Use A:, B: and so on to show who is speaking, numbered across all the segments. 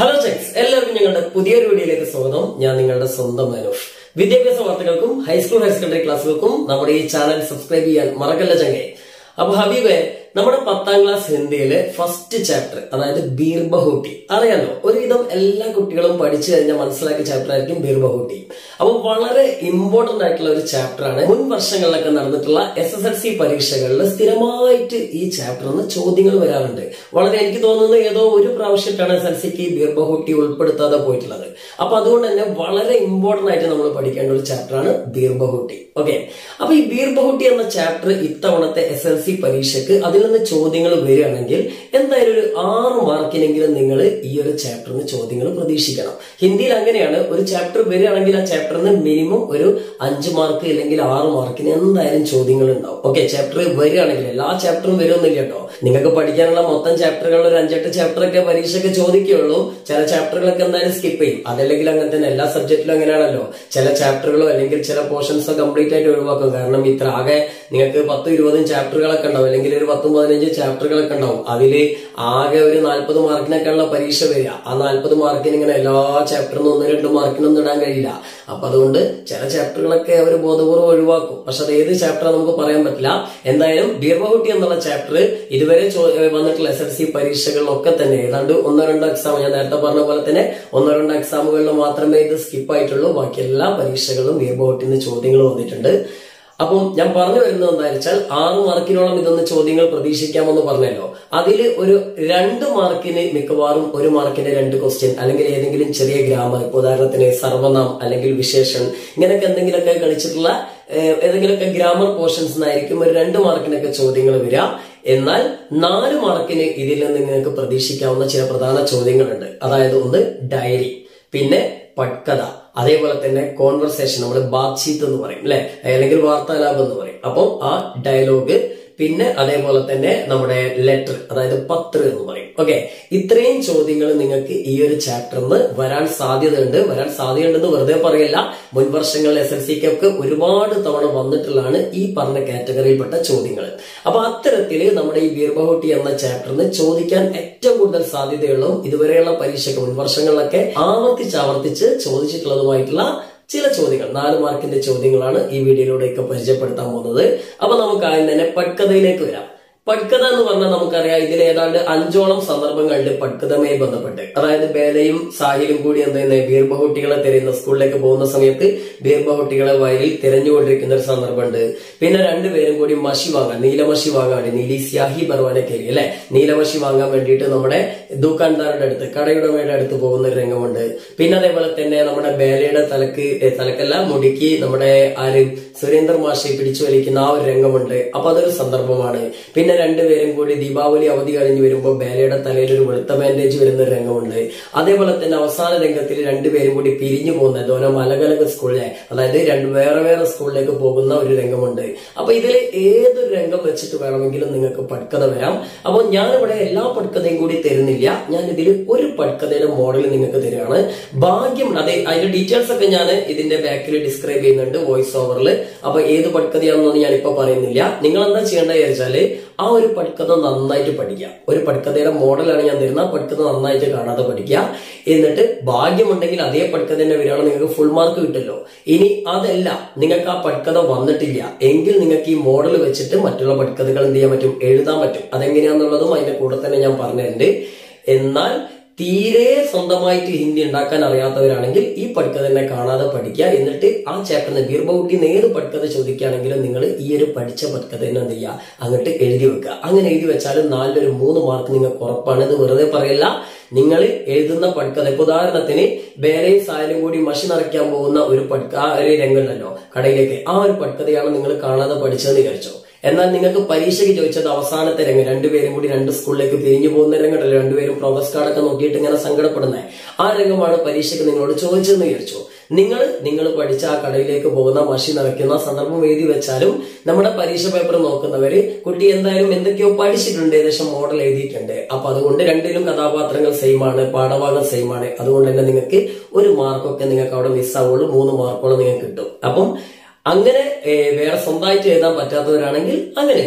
A: hello checks എല്ലാവർക്കും ഞങ്ങളുടെ പുതിയൊരു വീഡിയോയിലേക്ക് സ്വാഗതം ഞാൻ നിങ്ങളുടെ സ്വന്തം മനോഷ് വിദ്യാഭ്യാസ വാർത്തകൾക്കും ഹൈസ്കൂൾ ഹയർ സെക്കൻഡറി ക്ലാസ്സുകൾക്കും നമ്മുടെ ഈ ചാനൽ സബ്സ്ക്രൈബ് ചെയ്യാൻ മറക്കല്ല ചങ്ങേ അപ്പൊ ഹബീബെ നമ്മുടെ പത്താം ക്ലാസ് ഹിന്ദിയിലെ ഫസ്റ്റ് ചാപ്റ്റർ അതായത് ബീർബഹൂട്ടി അറിയാലോ ഒരുവിധം എല്ലാ കുട്ടികളും പഠിച്ചു കഴിഞ്ഞാൽ മനസ്സിലാക്കിയ ചാപ്റ്റർ ആയിരിക്കും ബീർബഹൂട്ടി അപ്പൊ വളരെ ഇമ്പോർട്ടന്റ് ആയിട്ടുള്ള ഒരു ചാപ്റ്റർ ആണ് മുൻ വർഷങ്ങളിലൊക്കെ നടന്നിട്ടുള്ള എസ് എസ് എൽ സി പരീക്ഷകളിൽ സ്ഥിരമായിട്ട് ഈ ചാപ്റ്ററിൽ നിന്ന് ചോദ്യങ്ങൾ വരാറുണ്ട് വളരെ എനിക്ക് തോന്നുന്നത് ഏതോ ഒരു പ്രാവശ്യമായിട്ടാണ് എസ് എൽ സിക്ക് ബീർബഹൂട്ടി ഉൾപ്പെടുത്താതെ പോയിട്ടുള്ളത് അപ്പൊ അതുകൊണ്ട് തന്നെ വളരെ ഇമ്പോർട്ടന്റ് ആയിട്ട് നമ്മൾ പഠിക്കേണ്ട ഒരു ചാപ്റ്റർ ആണ് ബീർബഹൂട്ടി ഓക്കെ അപ്പൊ ഈ ബീർബഹൂട്ടി എന്ന ചാപ്റ്റർ ഇത്തവണത്തെ എസ് എൽ സി പരീക്ഷയ്ക്ക് അതിൽ നിന്ന് ചോദ്യങ്ങൾ വരികയാണെങ്കിൽ എന്തായാലും ഒരു ആറ് മാർക്കിനെങ്കിലും നിങ്ങൾ ഈ ഒരു ചാപ്റ്ററിന് ചോദ്യങ്ങൾ പ്രതീക്ഷിക്കണം ഹിന്ദിയിൽ അങ്ങനെയാണ് ഒരു ചാപ്റ്റർ വരികയാണെങ്കിൽ ആ ചാപ്റ്ററിന് മിനിമം ഒരു അഞ്ച് മാർക്ക് അല്ലെങ്കിൽ ആറ് മാർക്കിന് എന്തായാലും ചോദ്യങ്ങൾ ഉണ്ടാവും ഓക്കെ ചാപ്റ്റർ വരികയാണെങ്കിൽ എല്ലാ ചാപ്റ്ററും വരുമെന്നില്ല കേട്ടോ നിങ്ങൾക്ക് പഠിക്കാനുള്ള മൊത്തം ചാപ്റ്ററുകളിൽ ഒരു അഞ്ചെട്ട് ചാപ്റ്റർ ഒക്കെ പരീക്ഷയ്ക്ക് ചോദിക്കുകയുള്ളൂ ചില ചാപ്റ്ററുകളൊക്കെ എന്തായാലും സ്കിപ്പ് ചെയ്യും അതല്ലെങ്കിൽ അങ്ങനെ തന്നെ എല്ലാ സബ്ജക്റ്റിലും അങ്ങനെയാണല്ലോ ചില ചാപ്റ്ററുകളോ അല്ലെങ്കിൽ ചില പോർഷൻസോ കംപ്ലീറ്റ് ആയിട്ട് ഒഴിവാക്കും കാരണം ഇത്ര ആകെ നിങ്ങൾക്ക് പത്തും ഇരുപതും ചാപ്റ്ററുകളൊക്കെ ഉണ്ടാവും അല്ലെങ്കിൽ ഒരു പത്തും പതിനഞ്ച് ചാപ്റ്ററുകളൊക്കെ ഉണ്ടാവും അതിൽ ആകെ ഒരു നാൽപ്പത് മാർക്കിനൊക്കെയുള്ള പരീക്ഷ വരിക ആ നാൽപ്പത് മാർക്കിന് ഇങ്ങനെ എല്ലാ ചാപ്റ്ററിനും ഒന്ന് രണ്ട് മാർക്കിനൊന്നും ഇടാൻ കഴിയില്ല അപ്പൊ അതുകൊണ്ട് ചില ചാപ്റ്ററുകളൊക്കെ അവർ ബോധപൂർവ്വം ഒഴിവാക്കും പക്ഷെ അത് ഏത് ചാപ്റ്റർ നമുക്ക് പറയാൻ പറ്റില്ല എന്തായാലും ബീർബഹുട്ടി എന്നുള്ള ചാപ്റ്റർ ഇതുവരെ ചോ- ഏഹ് വന്നിട്ടുള്ള എസ് എൽ സി പരീക്ഷകളിലൊക്കെ തന്നെ ഏതാണ്ട് ഒന്നോ രണ്ടോ എക്സാം ഞാൻ നേരത്തെ പറഞ്ഞ പോലെ തന്നെ ഒന്നോ രണ്ടോ എക്സാമുകളിൽ മാത്രമേ ഇത് സ്കിപ്പ് ആയിട്ടുള്ളൂ ബാക്കി എല്ലാ പരീക്ഷകളും ബീർബഹുട്ടിൽ നിന്ന് ചോദ്യങ്ങൾ വന്നിട്ടുണ്ട് അപ്പം ഞാൻ പറഞ്ഞു വരുന്നത് എന്താ വെച്ചാൽ ആറ് മാർക്കിനോളം ഇതൊന്ന് ചോദ്യങ്ങൾ പ്രതീക്ഷിക്കാമെന്ന് പറഞ്ഞല്ലോ അതിൽ ഒരു രണ്ട് മാർക്കിന് മിക്കവാറും ഒരു മാർക്കിന് രണ്ട് ക്വസ്റ്റ്യൻ അല്ലെങ്കിൽ ഏതെങ്കിലും ചെറിയ ഗ്രാമർ ഇപ്പൊ ഉദാഹരണത്തിന് സർവനാം അല്ലെങ്കിൽ വിശേഷൻ ഇങ്ങനെയൊക്കെ എന്തെങ്കിലുമൊക്കെ കളിച്ചിട്ടുള്ള ഏഹ്, ഏതെങ്കിലുമൊക്കെ ഗ്രാമർ പോർഷൻസ് നിന്നായിരിക്കും ഒരു രണ്ട് മാർക്കിനൊക്കെ ചോദ്യങ്ങൾ വരിക എന്നാൽ നാല് മാർക്കിന് ഇതിൽ നിന്ന് നിങ്ങൾക്ക് പ്രതീക്ഷിക്കാവുന്ന ചില പ്രധാന ചോദ്യങ്ങളുണ്ട് അതായത് ഒന്ന് ഡയറി പിന്നെ പട്കഥ അതേപോലെ തന്നെ കോൺവെർസേഷൻ നമ്മൾ ബാത്ചീത്ത് എന്ന് പറയും അല്ലെ അല്ലെങ്കിൽ വാർത്താലാപം എന്ന് പറയും അപ്പം ആ ഡയലോഗ് പിന്നെ അതേപോലെ തന്നെ നമ്മുടെ ലെറ്റർ അതായത് പത്ര എന്ന് പറയും ഓക്കെ ഇത്രയും ചോദ്യങ്ങൾ നിങ്ങൾക്ക് ഈ ഒരു ചാപ്റ്ററിന് വരാൻ സാധ്യതയുണ്ട് വരാൻ സാധ്യതയുണ്ടെന്ന് വെറുതെ പറയല്ല മുൻ വർഷങ്ങളിൽ എസ് എൽ സിക്കൊക്കെ ഒരുപാട് തവണ വന്നിട്ടുള്ളതാണ് ഈ പറഞ്ഞ കാറ്റഗറിയിൽപ്പെട്ട ചോദ്യങ്ങൾ അപ്പൊ അത്തരത്തിൽ നമ്മുടെ ഈ ബീർബഹുട്ടി എന്ന ചാപ്റ്ററിന് ചോദിക്കാൻ ഏറ്റവും കൂടുതൽ സാധ്യതയുള്ളതും ഇതുവരെയുള്ള പരീക്ഷയ്ക്ക് മുൻ വർഷങ്ങളിലൊക്കെ ആവർത്തിച്ച് ആവർത്തിച്ച് ചോദിച്ചിട്ടുള്ളതുമായിട്ടുള്ള ചില ചോദ്യങ്ങൾ നാല് മാർക്കിന്റെ ചോദ്യങ്ങളാണ് ഈ വീഡിയോയിലൂടെയൊക്കെ പരിചയപ്പെടുത്താൻ പോകുന്നത് അപ്പൊ നമുക്ക് ആദ്യം തന്നെ പട്കഥയിലേക്ക് വരാം പട്കഥ എന്ന് പറഞ്ഞാൽ നമുക്കറിയാം ഇതിൽ ഏതാണ്ട് അഞ്ചോളം സന്ദർഭങ്ങളിൽ പട്കഥയുമായി ബന്ധപ്പെട്ട് അതായത് ബേലയും സാഹിലും കൂടി എന്ത് ചെയ്യുന്നത് ബീർബഹുട്ടികളെ തിരയുന്ന സ്കൂളിലേക്ക് പോകുന്ന സമയത്ത് ബീർബഹുട്ടികളെ വയലിൽ തിരഞ്ഞുകൊണ്ടിരിക്കുന്ന ഒരു സന്ദർഭമുണ്ട് പിന്നെ രണ്ടുപേരും കൂടി മഷി വാങ്ങാൻ നീലമഷി വാങ്ങാൻ നീലി സ്യാഹി ബർവാനെ കയറി അല്ലെ നീലമഷി വാങ്ങാൻ വേണ്ടിയിട്ട് നമ്മുടെ ദുക്കാൻദാരുടെ അടുത്ത് കടയുടമയുടെ അടുത്ത് പോകുന്ന ഒരു രംഗമുണ്ട് പിന്നെ അതേപോലെ തന്നെ നമ്മുടെ ബേലയുടെ തലക്ക് ഏ, തലക്കല്ല മുടിക്ക് നമ്മുടെ ആര് സുരേന്ദ്ര മാഷെ പിടിച്ചു വലിക്കുന്ന ആ ഒരു രംഗമുണ്ട് അപ്പൊ അതൊരു സന്ദർഭമാണ് പിന്നെ രണ്ടുപേരും കൂടി ദീപാവലി അവധി കഴിഞ്ഞ് വരുമ്പോൾ ബേലയുടെ തലയിൽ ഒരു വെളുത്ത ബാൻഡേജ് വരുന്ന ഒരു രംഗമുണ്ട് അതേപോലെ തന്നെ അവസാന രംഗത്തിൽ രണ്ടുപേരും കൂടി പിരിഞ്ഞു പോകുന്ന ഓരോ മലകലക സ്കൂളിലെ അതായത് രണ്ട് വേറെ വേറെ സ്കൂളിലേക്ക് പോകുന്ന ഒരു രംഗമുണ്ട് അപ്പൊ ഇതിൽ ഏതൊരു രംഗം വെച്ചിട്ട് വേണമെങ്കിലും നിങ്ങൾക്ക് പട്കഥ വരാം അപ്പോൾ ഞാനിവിടെ എല്ലാ പട്കഥയും കൂടി തരുന്നില്ല ഞാൻ ഇതിൽ ഒരു പട്കഥയുടെ മോഡൽ നിങ്ങൾക്ക് തരികയാണ് ഭാഗ്യം അതെ അതിന്റെ ഡീറ്റെയിൽസ് ഒക്കെ ഞാൻ ഇതിന്റെ ബാക്കിൽ ഡിസ്ക്രൈബ് ചെയ്യുന്നുണ്ട് വോയിസ് ഓവറിൽ അപ്പൊ ഏത് പട്കഥയാണെന്നൊന്നും ഞാൻ ഇപ്പൊ പറയുന്നില്ല നിങ്ങൾ എന്താ ചെയ്യേണ്ടത് വെച്ചാല് ആ ഒരു പട്കഥ നന്നായിട്ട് പഠിക്കുക ഒരു പട്കഥയുടെ മോഡലാണ് ഞാൻ തരുന്ന പട്കഥ നന്നായിട്ട് കാണാതെ പഠിക്കുക എന്നിട്ട് ഭാഗ്യമുണ്ടെങ്കിൽ അതേ പട്കഥ തന്നെ വരികയാണെങ്കിൽ നിങ്ങൾക്ക് ഫുൾ മാർക്ക് കിട്ടുമല്ലോ ഇനി അതല്ല നിങ്ങൾക്ക് ആ പട്കഥ വന്നിട്ടില്ല എങ്കിൽ നിങ്ങൾക്ക് ഈ മോഡൽ വെച്ചിട്ട് മറ്റുള്ള പട്കഥകൾ എന്ത് ചെയ്യാൻ പറ്റും എഴുതാൻ പറ്റും അതെങ്ങനെയാന്നുള്ളതും അതിന്റെ കൂടെ തന്നെ ഞാൻ പറഞ്ഞിട്ടുണ്ട് എന്നാൽ തീരെ സ്വന്തമായിട്ട് ഹിന്ദി ഉണ്ടാക്കാൻ അറിയാത്തവരാണെങ്കിൽ ഈ പട്കഥ തന്നെ കാണാതെ പഠിക്കുക എന്നിട്ട് ആ ചാപ്റ്ററിന് ബീർബൌട്ടി ഏത് പട്കഥ ചോദിക്കുകയാണെങ്കിലും നിങ്ങൾ ഈ ഒരു പഠിച്ച പട്കഥ തന്നെ എന്ത് ചെയ്യുക അങ്ങോട്ട് എഴുതി വെക്കുക അങ്ങനെ എഴുതി വെച്ചാലും നാലിലൊരു മൂന്ന് മാർക്ക് നിങ്ങൾക്ക് ഉറപ്പാണ് ഇത് വെറുതെ പറയില്ല നിങ്ങൾ എഴുതുന്ന പട്കഥ ഇപ്പൊ ഉദാഹരണത്തിന് ബേരയും സായലും കൂടി മഷി നിറയ്ക്കാൻ പോകുന്ന ഒരു പട്ക ആ ഒരു രംഗമുണ്ടല്ലോ കടയിലേക്ക് ആ ഒരു പട്കഥയാണ് നിങ്ങൾ കാണാതെ പഠിച്ചതെന്ന് വിചാരിച്ചോ എന്നാൽ നിങ്ങൾക്ക് പരീക്ഷയ്ക്ക് ചോദിച്ചത് അവസാനത്തെ രംഗം രണ്ടുപേരും കൂടി രണ്ട് സ്കൂളിലേക്ക് പിരിഞ്ഞു പോകുന്ന രംഗമല്ലോ രണ്ടുപേരും പ്രോഗ്രസ് കാർഡൊക്കെ നോക്കിയിട്ട് ഇങ്ങനെ സങ്കടപ്പെടുന്നത് ആ രംഗമാണ് പരീക്ഷയ്ക്ക് നിങ്ങളോട് ചോദിച്ചതെന്ന് വിചാരിച്ചു നിങ്ങൾ നിങ്ങൾ പഠിച്ച ആ കടയിലേക്ക് പോകുന്ന മഷി നിറയ്ക്കുന്ന സന്ദർഭം എഴുതി വെച്ചാലും നമ്മുടെ പരീക്ഷ പേപ്പർ നോക്കുന്നവര് കുട്ടി എന്തായാലും എന്തൊക്കെയോ പഠിച്ചിട്ടുണ്ട് ഏകദേശം മോഡൽ എഴുതിയിട്ടുണ്ട് അപ്പൊ അതുകൊണ്ട് രണ്ടിലും കഥാപാത്രങ്ങൾ സെയിം ആണ് പാഠഭാഗം സെയിം ആണ് അതുകൊണ്ട് തന്നെ നിങ്ങൾക്ക് ഒരു മാർക്കൊക്കെ നിങ്ങൾക്ക് അവിടെ മിസ്സാവുള്ളൂ മൂന്ന് മാർക്കോളം നിങ്ങൾക്ക് കിട്ടും അപ്പം അങ്ങനെ ഏ, വേറെ സ്വന്തമായിട്ട് എഴുതാൻ പറ്റാത്തവരാണെങ്കിൽ അങ്ങനെ എഴുതാം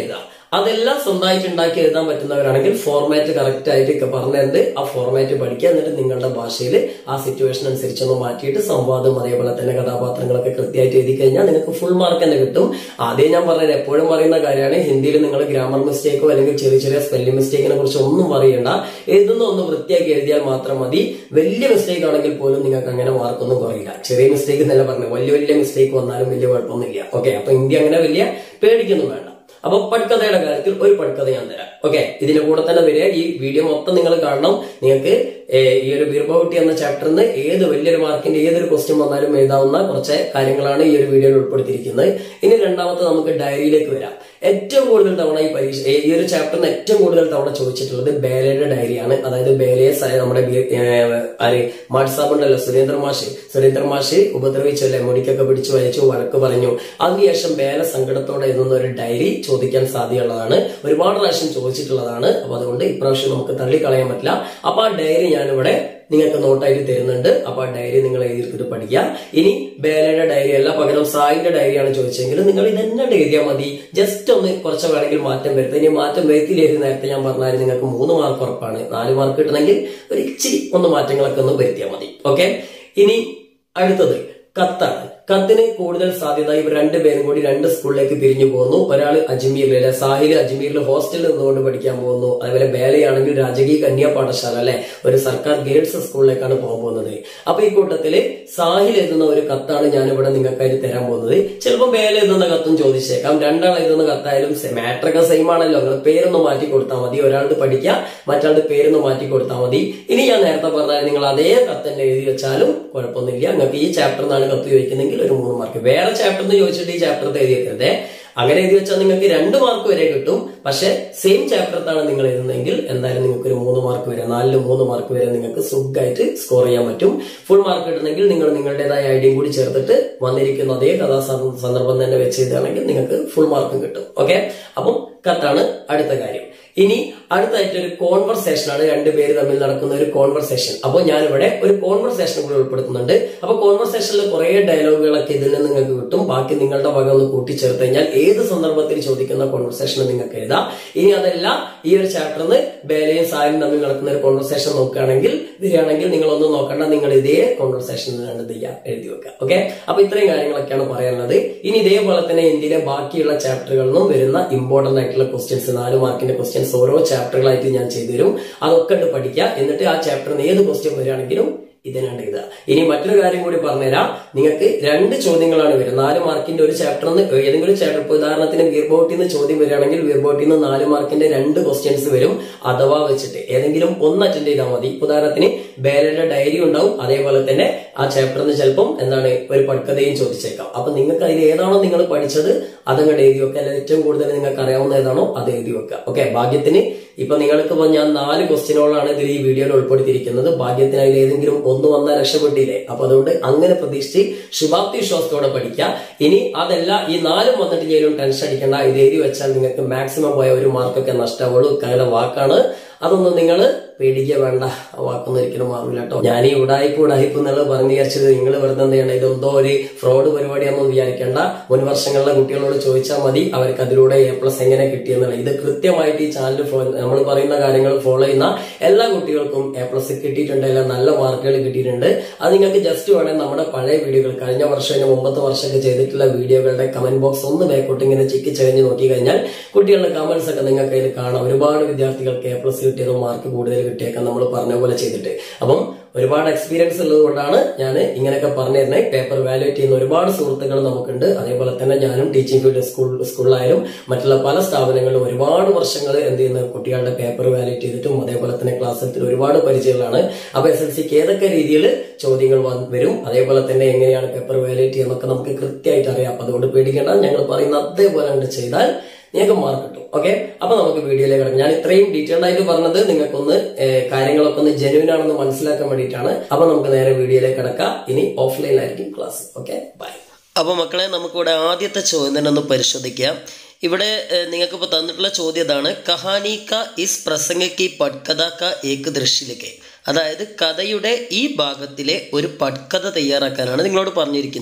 A: അതെല്ലാം സ്വന്തമായിട്ട് ഉണ്ടാക്കി എഴുതാൻ പറ്റുന്നവരാണെങ്കിൽ ഫോർമാറ്റ് കറക്റ്റ് ആയിട്ട് ഒക്കെ പറഞ്ഞിട്ടുണ്ട് ആ ഫോർമാറ്റ് പഠിക്കുക എന്നിട്ട് നിങ്ങളുടെ ഭാഷയിൽ ആ സിറ്റുവേഷൻ അനുസരിച്ചൊന്ന് മാറ്റിയിട്ട് സംവാദം അതേപോലെ തന്നെ കഥാപാത്രങ്ങളൊക്കെ കൃത്യമായിട്ട് എഴുതി കഴിഞ്ഞാൽ നിങ്ങൾക്ക് ഫുൾ മാർക്ക് തന്നെ കിട്ടും ആദ്യം ഞാൻ പറഞ്ഞത് എപ്പോഴും പറയുന്ന കാര്യമാണ് ഹിന്ദിയിൽ നിങ്ങൾ ഗ്രാമർ മിസ്റ്റേക്കോ അല്ലെങ്കിൽ ചെറിയ ചെറിയ സ്പെല്ലിംഗ് മിസ്റ്റേക്കിനെ കുറിച്ച് ഒന്നും പറയണ്ട എഴുതുന്ന ഒന്ന് വൃത്തിയാക്കി എഴുതിയാൽ മാത്രം മതി വലിയ മിസ്റ്റേക്ക് ആണെങ്കിൽ പോലും നിങ്ങൾക്ക് അങ്ങനെ മാർക്കൊന്നും കുറയില്ല ചെറിയ മിസ്റ്റേക്ക് എന്നല്ല പറഞ്ഞു വലിയ വലിയ മിസ്റ്റേക്ക് വന്നാലും വലിയ കുഴപ്പമൊന്നുമില്ല ഓക്കെ അപ്പൊ ഇന്ത്യ അങ്ങനെ വലിയ പേടിക്കൊന്നും വേണ്ട അപ്പൊ പടുക്കഥയുടെ കാര്യത്തിൽ ഒരു പടുക്കഥ ഞാൻ തരാം ഓക്കെ ഇതിന്റെ കൂടെ തന്നെ വരിക ഈ വീഡിയോ മൊത്തം നിങ്ങൾ കാണണം നിങ്ങൾക്ക് ഏഹ്, ഈ ഒരു ബീർബൌട്ടി എന്ന ചാപ്റ്ററിൽ നിന്ന് ഏത് വലിയൊരു മാർക്കിന്റെ ഏതൊരു ക്വസ്റ്റ്യൻ വന്നാലും എഴുതാവുന്ന കുറച്ച് കാര്യങ്ങളാണ് ഈ ഒരു വീഡിയോയിൽ ഉൾപ്പെടുത്തിയിരിക്കുന്നത് ഇനി രണ്ടാമത്തെ നമുക്ക് ഡയറിയിലേക്ക് വരാം ഏറ്റവും കൂടുതൽ തവണ ഈ പരീക്ഷ ഏ- ഈ ഒരു ചാപ്റ്ററിന് ഏറ്റവും കൂടുതൽ തവണ ചോദിച്ചിട്ടുള്ളത് ബേലയുടെ ഡയറിയാണ് അതായത് ബേലയെ സ- നമ്മുടെ ബി- ഏഹ്, ആര് മാഡ്സാബ് ഉണ്ടല്ലോ സുരേന്ദ്ര മാഷ് സുരേന്ദ്ര മാഷ് ഉപദ്രവിച്ചല്ലേ മുടിക്കൊക്കെ പിടിച്ചു വലിച്ചു വഴക്ക് പറഞ്ഞു അതിനുശേഷം ബേല സങ്കടത്തോടെ എഴുതുന്ന ഒരു ഡയറി ചോദിക്കാൻ സാധ്യതയുള്ളതാണ് ഒരുപാട് പ്രാവശ്യം ചോദിച്ചിട്ടുള്ളതാണ് അപ്പൊ അതുകൊണ്ട് ഇപ്രാവശ്യം നമുക്ക് തള്ളിക്കളയാൻ പറ്റില്ല അപ്പൊ ആ ഡയറി ഞാനിവിടെ നിങ്ങൾക്ക് നോട്ടായിട്ട് തരുന്നുണ്ട് അപ്പൊ ആ ഡയറി നിങ്ങൾ എഴുതിയിട്ട് പഠിക്കുക ഇനി ബേലയുടെ ഡയറി അല്ല പകരം സായിന്റെ ഡയറിയാണ് ചോദിച്ചെങ്കിൽ നിങ്ങൾ ഇതന്നെ എഴുതിയാൽ മതി ജസ്റ്റ് ഒന്ന് കുറച്ച് വേണമെങ്കിൽ മാറ്റം വരുത്തുക ഇനി മാറ്റം വരുത്തിയില്ലെങ്കിൽ നേരത്തെ ഞാൻ പറഞ്ഞാൽ നിങ്ങൾക്ക് മൂന്ന് മാർക്ക് ഉറപ്പാണ് നാല് മാർക്ക് കിട്ടണമെങ്കിൽ ഒരു ഇച്ചിരി ഒന്ന് മാറ്റങ്ങളൊക്കെ ഒന്ന് വരുത്തിയാൽ മതി ഓക്കെ ഇനി അടുത്തത് കത്താണ് കത്തിന് കൂടുതൽ സാധ്യത ഇവർ രണ്ടുപേരും കൂടി രണ്ട് സ്കൂളിലേക്ക് പിരിഞ്ഞു പോകുന്നു ഒരാൾ അജ്മീറിൽ അല്ലെ സാഹിൽ അജ്മീറിൽ ഹോസ്റ്റലിൽ നിന്നുകൊണ്ട് പഠിക്കാൻ പോകുന്നു അതുപോലെ ബേലയാണെങ്കിൽ രാജകീയ കന്യാ പാഠശാല അല്ലെ ഒരു സർക്കാർ ഗേൾസ് സ്കൂളിലേക്കാണ് പോകാൻ പോകുന്നത് അപ്പൊ ഈ കൂട്ടത്തില് സാഹിൽ എഴുതുന്ന ഒരു കത്താണ് ഞാൻ ഇവിടെ നിങ്ങൾക്കായിട്ട് തരാൻ പോകുന്നത് ചിലപ്പോൾ ബേല എഴുതുന്ന കത്തും ചോദിച്ചേക്കാം രണ്ടാൾ എഴുതുന്ന കത്തായാലും മാറ്റർ ഒക്കെ സെയിം ആണല്ലോ നിങ്ങൾ പേരൊന്ന് മാറ്റി കൊടുത്താൽ മതി ഒരാളുടെ പഠിക്കുക മറ്റാളുടെ പേരൊന്ന് മാറ്റി കൊടുത്താൽ മതി ഇനി ഞാൻ നേരത്തെ പറഞ്ഞാൽ നിങ്ങൾ അതേ കത്ത് തന്നെ എഴുതി വെച്ചാലും കുഴപ്പമൊന്നുമില്ല നിങ്ങൾക്ക് ഈ ചാപ്റ്ററിൽ നിന്നാണ് കത്ത് ചോദിക്കുന്നെങ്കിൽ ഒരു മൂന്ന് മാർക്ക് വേറെ ചാപ്റ്ററിൽ നിന്ന് ചോദിച്ചിട്ട് ഈ ചാപ്റ്റർ എഴുതി വെക്കരുതേ അങ്ങനെ എഴുതി വെച്ചാൽ നിങ്ങൾക്ക് രണ്ട് മാർക്ക് വരെ കിട്ടും പക്ഷെ സെയിം ചാപ്റ്ററിലാണ് നിങ്ങൾ എഴുതുന്നതെങ്കിൽ എന്തായാലും നിങ്ങൾക്ക് ഒരു മൂന്ന് മാർക്ക് വരെ നാലില് മൂന്ന് മാർക്ക് വരെ നിങ്ങൾക്ക് സുഖമായിട്ട് സ്കോർ ചെയ്യാൻ പറ്റും ഫുൾ മാർക്ക് കിട്ടണമെങ്കിൽ നിങ്ങൾ നിങ്ങളുടേതായ ഐഡിയയും കൂടി ചേർത്തിട്ട് വന്നിരിക്കുന്ന അതേ കഥാ സന്ദ- സന്ദർഭം തന്നെ വെച്ച് എഴുതുകയാണെങ്കിൽ നിങ്ങൾക്ക് ഫുൾ മാർക്കും കിട്ടും ഓക്കെ അപ്പം കത്താണ് അടുത്ത കാര്യം ഇനി അടുത്തായിട്ട് ഒരു കോൺവെർസേഷൻ ആണ് രണ്ടുപേര് തമ്മിൽ നടക്കുന്ന ഒരു കോൺവെർസേഷൻ അപ്പോൾ ഞാനിവിടെ ഒരു കോൺവെർസേഷൻ കൂടി ഉൾപ്പെടുത്തുന്നുണ്ട് അപ്പൊ കോൺവെർസേഷനിൽ കുറെ ഡയലോഗുകളൊക്കെ ഇതിൽ നിന്ന് നിങ്ങൾക്ക് കിട്ടും ബാക്കി നിങ്ങളുടെ വക ഒന്ന് കൂട്ടിച്ചേർത്ത് കഴിഞ്ഞാൽ ഏത് സന്ദർഭത്തിൽ ചോദിക്കുന്ന കോൺവെർസേഷൻ നിങ്ങൾക്ക് എഴുതാം ഇനി അതല്ല ഈ ഒരു ചാപ്റ്ററിന് ബേലയും സായും തമ്മിൽ നടക്കുന്ന ഒരു കോൺവെർസേഷൻ നോക്കുകയാണെങ്കിൽ വരികയാണെങ്കിൽ നിങ്ങൾ ഒന്നും നോക്കണ്ട നിങ്ങൾ ഇതേ കോൺവെർസേഷൻ എന്ത് ചെയ്യുക എഴുതി വെക്കുക ഓക്കെ അപ്പൊ ഇത്രയും കാര്യങ്ങളൊക്കെയാണ് പറയാനുള്ളത് ഇനി ഇതേപോലെ തന്നെ ഇന്ത്യയിലെ ബാക്കിയുള്ള ചാപ്റ്ററുകളിൽ നിന്നും വരുന്ന ഇമ്പോർട്ടന്റ് ആയിട്ടുള്ള ക്വസ്റ്റ്യൻസ് നാല് മാർക്കിന്റെ ക്വസ്റ്റ്യൻസ് ഓരോ ചാപ്റ്ററുകളായിട്ട് ഞാൻ ചെയ്തു തരും അതൊക്കെ ഉണ്ട് പഠിക്കുക എന്നിട്ട് ആ ചാപ്റ്ററിന് ഏത് ക്വസ്റ്റ്യൻ വരികയാണെങ്കിലും ഇതിനാണ് എഴുതുക ഇനി മറ്റൊരു കാര്യം കൂടി പറഞ്ഞുതരാം നിങ്ങൾക്ക് രണ്ട് ചോദ്യങ്ങളാണ് വരുന്നത് നാല് മാർക്കിന്റെ ഒരു ചാപ്റ്ററിൽ നിന്ന് ഏതെങ്കിലും ചാപ്റ്റർ ഇപ്പൊ ഉദാഹരണത്തിന് വീർബോട്ടിൽ നിന്ന് ചോദ്യം വരികയാണെങ്കിൽ വീർബോട്ടിൽ നിന്ന് നാല് മാർക്കിന്റെ രണ്ട് ക്വസ്റ്റ്യൻസ് വരും അഥവാ വെച്ചിട്ട് ഏതെങ്കിലും ഒന്ന് അറ്റൻഡ് ചെയ്താൽ മതി ഇപ്പൊ ഉദാഹരണത്തിന് ബേലയുടെ ഡയറി ഉണ്ടാവും അതേപോലെ തന്നെ ആ ചാപ്റ്ററിൽ നിന്ന് ചിലപ്പം എന്താണ് ഒരു പടുക്കഥയും ചോദിച്ചേക്കാം അപ്പൊ നിങ്ങൾക്ക് അതിൽ ഏതാണോ നിങ്ങൾ പഠിച്ചത് അതങ്ങോട്ട് എഴുതി വെക്കുക അല്ലെങ്കിൽ ഏറ്റവും കൂടുതൽ നിങ്ങൾക്ക് അറിയാവുന്ന ഏതാണോ അത് എഴുതി വെക്കുക ഓക്കെ ഭാഗ്യത്തിന് ഇപ്പൊ നിങ്ങൾക്ക് ഇപ്പൊ ഞാൻ നാല് ക്വസ്റ്റ്യനുകളാണ് ഇതിൽ ഈ വീഡിയോയിൽ ഉൾപ്പെടുത്തിയിരിക്കുന്നത് ഭാഗ്യത്തിന് അതിൽ ഏതെങ്കിലും ഒന്ന് വന്നാൽ രക്ഷപ്പെട്ടില്ലേ അപ്പൊ അതുകൊണ്ട് അങ്ങനെ പ്രതീക്ഷിച്ച് ശുഭാപ്തി വിശ്വാസത്തോടെ പഠിക്കുക ഇനി അതല്ല ഈ നാലും വന്നിട്ടില്ലെങ്കിലും ടെൻഷൻ അടിക്കേണ്ട ഇത് എഴുതി വെച്ചാൽ നിങ്ങൾക്ക് മാക്സിമം പോയ ഒരു മാർക്കൊക്കെ നഷ്ടമാവുള്ളൂ കൈയുടെ വാക്കാണ് അതൊന്നും നിങ്ങൾ പേടിക്കുക വേണ്ട ആ വാക്കൊന്നും ഒരിക്കലും മാറില്ല കേട്ടോ ഞാൻ ഈ ഉടായ്പ ഉടായ്പ എന്നുള്ളത് പറഞ്ഞു വിചാരിച്ചത് നിങ്ങൾ വെറുതെ എന്ത് ചെയ്യണം ഇതെന്തോ ഒരു ഫ്രോഡ് പരിപാടിയാണെന്ന് വിചാരിക്കേണ്ട മുൻ വർഷങ്ങളിലെ കുട്ടികളോട് ചോദിച്ചാൽ മതി അവർക്ക് അതിലൂടെ എ പ്ലസ് എങ്ങനെ കിട്ടിയെന്നുള്ളത് ഇത് കൃത്യമായിട്ട് ഈ ചാനൽ നമ്മൾ പറയുന്ന കാര്യങ്ങൾ ഫോളോ ചെയ്യുന്ന എല്ലാ കുട്ടികൾക്കും എ പ്ലസ് കിട്ടിയിട്ടുണ്ട് എല്ലാം നല്ല മാർക്കുകൾ കിട്ടിയിട്ടുണ്ട് അത് നിങ്ങൾക്ക് ജസ്റ്റ് വേണമെങ്കിൽ നമ്മുടെ പഴയ വീഡിയോകൾ കഴിഞ്ഞ വർഷം അതിന് മുമ്പത്തെ വർഷമൊക്കെ ചെയ്തിട്ടുള്ള വീഡിയോകളുടെ കമന്റ് ബോക്സ് ഒന്ന് ബാക്കോട്ട് ഇങ്ങനെ ചിക്കി ചകഞ്ഞ് നോക്കി കഴിഞ്ഞാൽ കുട്ടികളുടെ കമന്റ്സ് ഒക്കെ നിങ്ങൾക്ക് അതിൽ കാണാം ഒരുപാട് വിദ്യാർത്ഥികൾക്ക് എ പ്ലസ് കിട്ടിയതും മാർക്ക് കൂടുതൽ കിട്ടിയേക്കാം നമ്മൾ പറഞ്ഞ പോലെ ചെയ്തിട്ട് അപ്പം ഒരുപാട് എക്സ്പീരിയൻസ് ഉള്ളത് കൊണ്ടാണ് ഞാൻ ഇങ്ങനെയൊക്കെ പറഞ്ഞു തരുന്നത് പേപ്പർ വാലുവേറ്റ് ചെയ്യുന്ന ഒരുപാട് സുഹൃത്തുക്കൾ നമുക്കുണ്ട് അതേപോലെ തന്നെ ഞാനും ടീച്ചിങ് ഫീൽഡ് സ്കൂൾ സ്കൂളിലായാലും മറ്റുള്ള പല സ്ഥാപനങ്ങളിലും ഒരുപാട് വർഷങ്ങൾ എന്ത് ചെയ്യുന്ന കുട്ടികളുടെ പേപ്പർ വാലുവേറ്റ് ചെയ്തിട്ടും അതേപോലെ തന്നെ ക്ലാസ് എടുത്തിട്ട് ഒരുപാട് പരിചയങ്ങളാണ് അപ്പൊ എസ് എൽ സിക്ക് ഏതൊക്കെ രീതിയിൽ ചോദ്യങ്ങൾ വന്ന് വരും അതേപോലെ തന്നെ എങ്ങനെയാണ് പേപ്പർ വാലുവേറ്റ് ചെയ്യുന്നതൊക്കെ നമുക്ക് കൃത്യമായിട്ട് അറിയാം അപ്പൊ അതുകൊണ്ട് പേടിക്കേണ്ട ഞങ്ങൾ പറയുന്ന അതേപോലെ അങ്ങട് ചെയ്താൽ നിങ്ങൾക്ക് മാർക്ക് കിട്ടും ഓക്കെ അപ്പൊ നമുക്ക് വീഡിയോയിലേക്ക് കിടക്കാം ഞാൻ ഇത്രയും ഡീറ്റെയിൽഡ് ആയിട്ട് പറഞ്ഞത് നിങ്ങൾക്കൊന്ന് ഏഹ്, കാര്യങ്ങളൊക്കെ ഒന്ന് ജെനുവിൻ ആണെന്ന് മനസ്സിലാക്കാൻ വേണ്ടിയിട്ടാണ് അപ്പൊ നമുക്ക് നേരെ വീഡിയോയിലേക്ക് കിടക്കാം ഇനി ഓഫ്ലൈനിലായിരിക്കും ക്ലാസ് ഓക്കെ ബൈ അപ്പൊ മക്കളെ നമുക്കിവിടെ ആദ്യത്തെ ചോദ്യം തന്നെ ഒന്ന് പരിശോധിക്കാം ഇവിടെ ഏഹ്, നിങ്ങൾക്കിപ്പോൾ തന്നിട്ടുള്ള ചോദ്യം ഇതാണ് കഹാനി ക ഇസ് പ്രസംഗ കി പട്കഥ ക ഏക് ദൃശ്യലേക്ക് അതായത് കഥയുടെ ഈ ഭാഗത്തിലെ ഒരു പട്കഥ തയ്യാറാക്കാനാണ് നിങ്ങളോട് പറഞ്ഞിരിക്കുന്നത്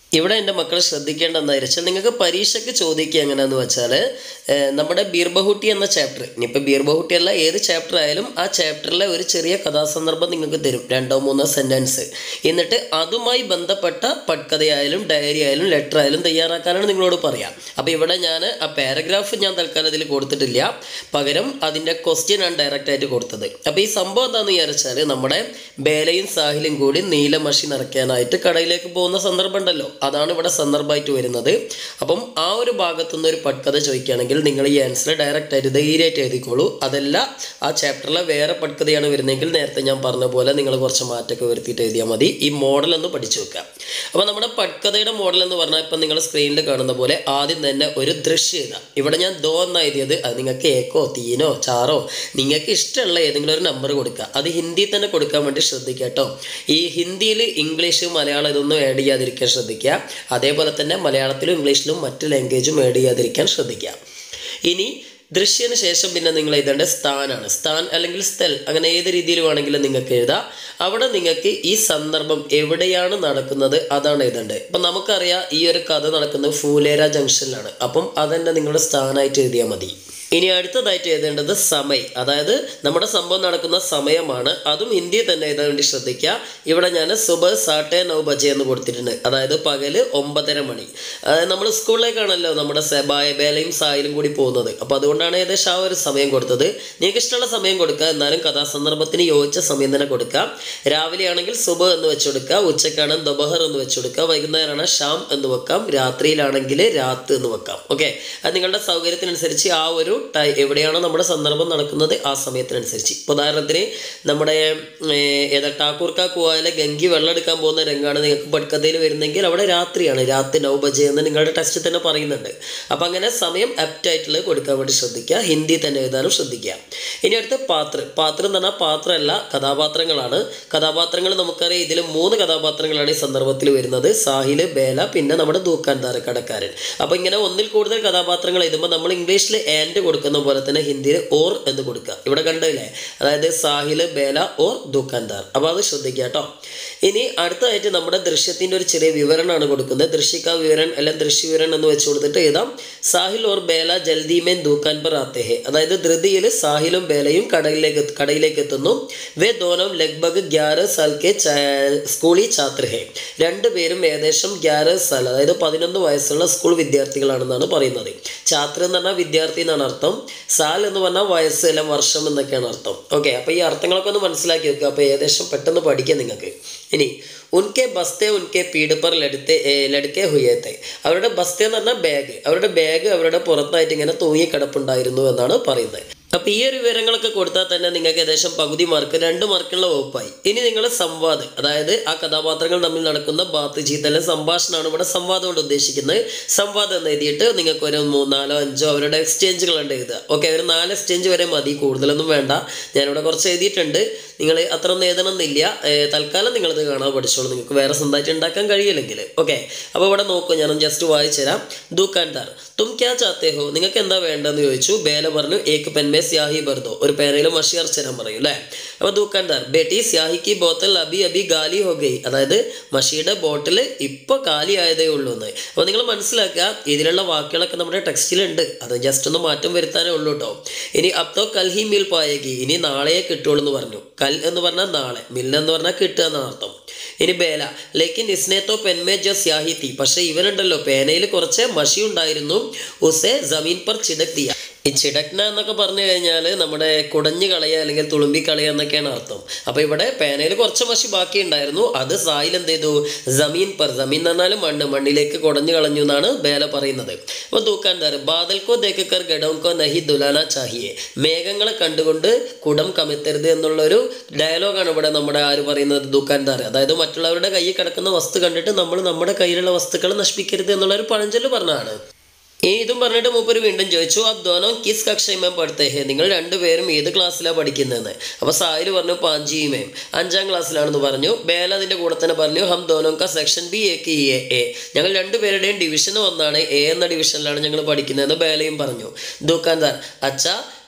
A: ഇവിടെ എൻ്റെ മക്കൾ ശ്രദ്ധിക്കേണ്ട എന്താണെന്ന് വെച്ചാൽ നിങ്ങൾക്ക് പരീക്ഷയ്ക്ക് ചോദിക്കുക എങ്ങനെയാന്ന് വെച്ചാൽ ഏഹ്, നമ്മുടെ ബീർബഹുട്ടി എന്ന ചാപ്റ്റർ ഇനിയിപ്പോൾ ബീർബഹുട്ടി അല്ല ഏത് ചാപ്റ്റർ ആയാലും ആ ചാപ്റ്ററിലെ ഒരു ചെറിയ കഥാസന്ദർഭം നിങ്ങൾക്ക് തരും രണ്ടോ മൂന്നോ സെൻറ്റൻസ് എന്നിട്ട് അതുമായി ബന്ധപ്പെട്ട പട്കഥയായാലും ഡയറി ആയാലും ലെറ്റർ ആയാലും തയ്യാറാക്കാനാണ് നിങ്ങളോട് പറയാം അപ്പോൾ ഇവിടെ ഞാൻ ആ പാരഗ്രാഫ് ഞാൻ തൽക്കാലം ഇതിൽ കൊടുത്തിട്ടില്ല പകരം അതിൻ്റെ ക്വസ്റ്റ്യൻ ആണ് ഡയറക്റ്റ് ആയിട്ട് കൊടുത്തത് അപ്പോൾ ഈ സംഭവം എന്താണെന്ന് വിചാരിച്ചാൽ നമ്മുടെ ബേലയും സാഹിലും കൂടി നീല മഷി നിറയ്ക്കാനായിട്ട് കടയിലേക്ക് പോകുന്ന സന്ദർഭം ഉണ്ടല്ലോ അതാണ് ഇവിടെ സന്ദർഭമായിട്ട് വരുന്നത് അപ്പം ആ ഒരു ഭാഗത്തു നിന്ന് ഒരു പട്കഥ ചോദിക്കുകയാണെങ്കിൽ നിങ്ങൾ ഈ ആൻസർ ഡയറക്റ്റ് ആയിട്ട് ധൈര്യമായിട്ട് എഴുതിക്കോളൂ അതല്ല ആ ചാപ്റ്ററിലെ വേറെ പട്കഥയാണ് വരുന്നതെങ്കിൽ നേരത്തെ ഞാൻ പറഞ്ഞ പോലെ നിങ്ങൾ കുറച്ച് മാറ്റമൊക്കെ വരുത്തിയിട്ട് എഴുതിയാൽ മതി ഈ മോഡൽ ഒന്ന് പഠിച്ചു വെക്കുക അപ്പോൾ നമ്മുടെ പട്കഥയുടെ മോഡൽ എന്ന് പറഞ്ഞാൽ ഇപ്പം നിങ്ങൾ സ്ക്രീനിൽ കാണുന്ന പോലെ ആദ്യം തന്നെ ഒരു ദൃശ്യം എഴുതാം ഇവിടെ ഞാൻ ദോ എന്നാ എഴുതിയത് അത് നിങ്ങൾക്ക് ഏക്കോ തീനോ ചാറോ നിങ്ങൾക്ക് ഇഷ്ടമുള്ള ഏതെങ്കിലും ഒരു നമ്പർ കൊടുക്കുക അത് ഹിന്ദി തന്നെ കൊടുക്കാൻ വേണ്ടി ശ്രദ്ധിക്കുക കേട്ടോ ഈ ഹിന്ദിയിൽ ഇംഗ്ലീഷ് മലയാളം ഇതൊന്നും ആഡ് ചെയ്യാതിരിക്കാൻ ശ്രദ്ധിക്കുക അതേപോലെ തന്നെ മലയാളത്തിലും ഇംഗ്ലീഷിലും മറ്റ് ലാംഗ്വേജും ആഡ് ചെയ്യാതിരിക്കാൻ ശ്രദ്ധിക്കുക ഇനി ദൃശ്യന് ശേഷം പിന്നെ നിങ്ങൾ എഴുതേണ്ട സ്ഥാനാണ് സ്ഥാൻ അല്ലെങ്കിൽ സ്ഥൽ അങ്ങനെ ഏത് രീതിയിൽ വേണമെങ്കിലും നിങ്ങൾക്ക് എഴുതാം അവിടെ നിങ്ങൾക്ക് ഈ സന്ദർഭം എവിടെയാണ് നടക്കുന്നത് അതാണ് എഴുതേണ്ടത് ഇപ്പം നമുക്കറിയാം ഈ ഒരു കഥ നടക്കുന്നത് ഫൂലേര ജംഗ്ഷനിലാണ് അപ്പം അതന്നെ നിങ്ങളുടെ സ്ഥാനമായിട്ട് എഴുതിയാൽ മതി ഇനി അടുത്തതായിട്ട് എഴുതേണ്ടത് സമയ് അതായത് നമ്മുടെ സംഭവം നടക്കുന്ന സമയമാണ് അതും ഹിന്ദിയിൽ തന്നെ എഴുതാൻ വേണ്ടി ശ്രദ്ധിക്കുക ഇവിടെ ഞാൻ സുബ സാട്ടെ നൗ ബജെ എന്ന് കൊടുത്തിട്ടുണ്ട് അതായത് പകല് ഒമ്പതര മണി നമ്മൾ സ്കൂളിലേക്കാണല്ലോ നമ്മുടെ സെബായ ബേലയും സായിലും കൂടി പോകുന്നത് അപ്പോൾ അതുകൊണ്ടാണ് ഏകദേശം ആ ഒരു സമയം കൊടുത്തത് നിങ്ങൾക്ക് ഇഷ്ടമുള്ള സമയം കൊടുക്കുക എന്നാലും കഥാസന്ദർഭത്തിന് യോജിച്ച സമയം തന്നെ കൊടുക്കാം രാവിലെ ആണെങ്കിൽ സുബ എന്ന് വെച്ച് കൊടുക്കുക ഉച്ചക്കാണ് ദബഹർ എന്ന് വെച്ച് കൊടുക്കുക വൈകുന്നേരമാണ് ഷാം എന്ന് വെക്കാം രാത്രിയിലാണെങ്കിൽ രാത്ത് എന്ന് വെക്കാം ഓക്കെ അത് നിങ്ങളുടെ സൗകര്യത്തിനനുസരിച്ച് ആ ഒരു ടൈ എവിടെയാണോ നമ്മുടെ സന്ദർഭം നടക്കുന്നത് ആ സമയത്തിനനുസരിച്ച് ഇപ്പോൾ ഉദാഹരണത്തിന് നമ്മുടെ ഏർ, ഏതാ ടാക്കൂർക്ക കുവായിലെ ഗംഗി വെള്ളം എടുക്കാൻ പോകുന്ന രംഗമാണ് നിങ്ങൾക്ക് പട്കഥയിൽ വരുന്നെങ്കിൽ അവിടെ രാത്രിയാണ് രാത്രി നൗ ബജെ എന്ന് നിങ്ങളുടെ ടെസ്റ്റിൽ തന്നെ പറയുന്നുണ്ട് അപ്പം അങ്ങനെ സമയം apt ആയിട്ടുള്ളത് കൊടുക്കാൻ വേണ്ടി ശ്രദ്ധിക്കുക ഹിന്ദി തന്നെ എഴുതാനും ശ്രദ്ധിക്കുക ഇനി അടുത്ത പാത്രം പാത്രം എന്ന് പറഞ്ഞാൽ പാത്രമല്ല കഥാപാത്രങ്ങളാണ് കഥാപാത്രങ്ങൾ നമുക്കറിയാം ഇതിൽ മൂന്ന് കഥാപാത്രങ്ങളാണ് ഈ സന്ദർഭത്തിൽ വരുന്നത് സാഹില് ബേല പിന്നെ നമ്മുടെ ദൂക്കാൻദാർ കടക്കാരൻ അപ്പോൾ ഇങ്ങനെ ഒന്നിൽ കൂടുതൽ കഥാപാത്രങ്ങൾ എഴുതുമ്പോൾ നമ്മൾ ഇംഗ്ലീഷിൽ ആൻഡ് കൊടുക്കുന്ന പോലെ തന്നെ ഹിന്ദിയിൽ ഓർ എന്ന് കൊടുക്കുക ഇവിടെ കണ്ടില്ലേ അതായത് സാഹില് ബേല ഓർ ദുക്കാൻദാർ അപ്പോൾ അത് ശ്രദ്ധിക്കുക കേട്ടോ ഇനി അടുത്തതായിട്ട് നമ്മുടെ ദൃശ്യത്തിൻ്റെ ഒരു ചെറിയ വിവരണമാണ് കൊടുക്കുന്നത് ദൃശ്യക്ക വിവരൺ അല്ലെങ്കിൽ ദൃശ്യവിവരൺ എന്ന് വെച്ച് കൊടുത്തിട്ട് എഴുതാം സാഹിൽ ഓർ ബേല ജൽദീമേൻ ദൂക്കാൻ പർ ആത്തെ ഹെ അതായത് ധൃതിയിൽ സാഹിലും ബേലയും കടയിലേക്ക് കടയിലേക്ക് എത്തുന്നു വേ ദോനം ലഗ്ഭഗ് ഗ്യാര സാൽ കെ സ്കൂളി ഛാത്ര ഹെ രണ്ടുപേരും ഏകദേശം ഗ്യാര സാൽ അതായത് പതിനൊന്ന് വയസ്സുള്ള സ്കൂൾ വിദ്യാർത്ഥികളാണെന്നാണ് പറയുന്നത് ഛാത്ര എന്ന് പറഞ്ഞാൽ വിദ്യാർത്ഥി എന്നാണ് അർത്ഥം സാൽ എന്ന് പറഞ്ഞാൽ വയസ്സ് അല്ല വർഷം എന്നൊക്കെയാണ് അർത്ഥം ഓക്കെ അപ്പോൾ ഈ അർത്ഥങ്ങളൊക്കെ ഒന്ന് മനസ്സിലാക്കി വെക്കുക അപ്പോൾ ഏകദേശം പെട്ടെന്ന് പഠിക്കാം നിങ്ങൾക്ക് ഇനി ഉൻകെ ബസ്തെ ഉൻകെ പീഡ് പർ ലടുത്തെ ലടുക്കെ ഹുയേത്തെ അവരുടെ ബസ്തെ എന്ന് പറഞ്ഞാൽ ബാഗ് അവരുടെ ബാഗ് അവരുടെ പുറത്തായിട്ട് ഇങ്ങനെ തൂങ്ങിക്കിടപ്പുണ്ടായിരുന്നു എന്നാണ് പറയുന്നത് അപ്പൊ ഈ ഒരു വിവരങ്ങളൊക്കെ കൊടുത്താൽ തന്നെ നിങ്ങൾക്ക് ഏകദേശം പകുതി മാർക്ക് രണ്ട് മാർക്കുള്ള വകുപ്പായി ഇനി നിങ്ങൾ സംവാദം അതായത് ആ കഥാപാത്രങ്ങൾ തമ്മിൽ നടക്കുന്ന ബാത്ത് ചീത്ത അല്ലെങ്കിൽ സംഭാഷണമാണ് ഇവിടെ സംവാദം കൊണ്ട് ഉദ്ദേശിക്കുന്നത് സംവാദം എന്ന് എഴുതിയിട്ട് നിങ്ങൾക്ക് ഒരു മൂന്നാലോ അഞ്ചോ അവരുടെ എക്സ്ചേഞ്ചുകൾ ഉണ്ട് എഴുതുക ഓക്കെ ഒരു നാല് എക്സ്ചേഞ്ച് വരെ മതി കൂടുതലൊന്നും വേണ്ട ഞാനിവിടെ കുറച്ച് എഴുതിയിട്ടുണ്ട് നിങ്ങൾ അത്ര ഒന്നും എഴുതണമെന്നില്ല ഏർ തൽക്കാലം നിങ്ങളിത് കാണാൻ പഠിച്ചോളൂ നിങ്ങൾക്ക് വേറെ സ്വന്തമായിട്ട് ഉണ്ടാക്കാൻ കഴിയില്ലെങ്കിൽ ഓക്കെ അപ്പോൾ ഇവിടെ നോക്കൂ ഞാൻ ജസ്റ്റ് വായിച്ചു തരാം ദുക്കാൻദാർ തും ക്യാ ചാത്തേ ഹോ നിങ്ങൾക്ക് എന്താ വേണ്ടതെന്ന് ചോദിച്ചു ബേല പറഞ്ഞു ഏക്ക് പെൻമേ സ്യാഹി ബർദോ ഒരു പേനയിൽ മഷി അർച്ചനം പറയും അല്ലേ അപ്പോൾ ദുക്കാൻദാർ ബേട്ടി സ്യാഹിക്ക് ബോത്തൽ അബി അബി ഗാലി ഹോ ഗയി അതായത് മഷിയുടെ ബോട്ടിൽ ഇപ്പോൾ കാലി ആയതേ ഉള്ളൂ എന്ന് അപ്പോൾ നിങ്ങൾ മനസ്സിലാക്കുക ഇതിലുള്ള വാക്കുകളൊക്കെ നമ്മുടെ ടെക്സ്റ്റിലുണ്ട് അത് ജസ്റ്റ് ഒന്ന് മാറ്റം വരുത്താനേ ഉള്ളൂ കേട്ടോ ഇനി അപ്തോ കൽഹി മിൽ പായേക്ക് ഇനി നാളെയേ കിട്ടുള്ളൂ എന്ന് പറഞ്ഞു കൽ എന്ന് പറഞ്ഞാൽ നാളെ മിൽ എന്ന് പറഞ്ഞാൽ കിട്ടുക എന്നാണ് അർത്ഥം ഇനി ബേല ലേക്കിൻ ഇസ്നേത്തോ പെൻമേ ജ സ്യാഹി തീ പക്ഷേ ഇവനുണ്ടല്ലോ പേനയിൽ കുറച്ച് മഷി ഉണ്ടായിരുന്നു ഉസെ ജമീൻ പർ ചിടക് ദിയ ഈ ചിടക്ന എന്നൊക്കെ പറഞ്ഞു കഴിഞ്ഞാൽ നമ്മുടെ കുടഞ്ഞു കളയുക അല്ലെങ്കിൽ തുളുമ്പി കളയുക എന്നൊക്കെയാണ് അർത്ഥം അപ്പോൾ ഇവിടെ പേനയിൽ കുറച്ച് മഷി ബാക്കി ഉണ്ടായിരുന്നു അത് സായിൽ എന്ത് ചെയ്തു ജമീൻ പർ ജമീൻ എന്ന് പറഞ്ഞാൽ മണ്ണ് മണ്ണിലേക്ക് കുടഞ്ഞു കളഞ്ഞു എന്നാണ് ബേല പറയുന്നത് അപ്പോൾ ദൂക്കാൻദാർ ബാദൽക്കോ ദേക്കർ ഗഡോങ്കോ നഹി ദുലാന ചാഹിയെ മേഘങ്ങളെ കണ്ടുകൊണ്ട് കുടം കമിത്തരുത് എന്നുള്ളൊരു ഡയലോഗാണ് ഇവിടെ നമ്മുടെ ആര് പറയുന്നത് ദുക്കാൻദാർ അതായത് മറ്റുള്ളവരുടെ കയ്യിൽ കിടക്കുന്ന വസ്തു കണ്ടിട്ട് നമ്മൾ നമ്മുടെ കയ്യിലുള്ള വസ്തുക്കൾ നശിപ്പിക്കരുത് എന്നുള്ളൊരു പഴഞ്ചൊല്ല് പറഞ്ഞതാണ് ഈ ഇതും പറഞ്ഞിട്ട് മൂപ്പര് വീണ്ടും ചോദിച്ചു അബ് ദോനോ കിസ് കക്ഷയമേം പഠിത്തേ ഹേ നിങ്ങൾ രണ്ടുപേരും ഏത് ക്ലാസ്സിലാണ് പഠിക്കുന്നതെന്ന് അപ്പോൾ സാഹിൽ പറഞ്ഞു പാഞ്ചിയുമേം അഞ്ചാം ക്ലാസ്സിലാണെന്ന് പറഞ്ഞു ബേല അതിൻ്റെ കൂടെ തന്നെ പറഞ്ഞു ഹം ദോനോ ക സെക്ഷൻ ബി എ കി എ എ ഞങ്ങൾ രണ്ടുപേരുടെയും ഡിവിഷൻ ഒന്നാണ് എ എന്ന ഡിവിഷനിലാണ് ഞങ്ങൾ പഠിക്കുന്നതെന്ന് ബേലയും പറഞ്ഞു ദുക്കാൻദാർ അച്ഛ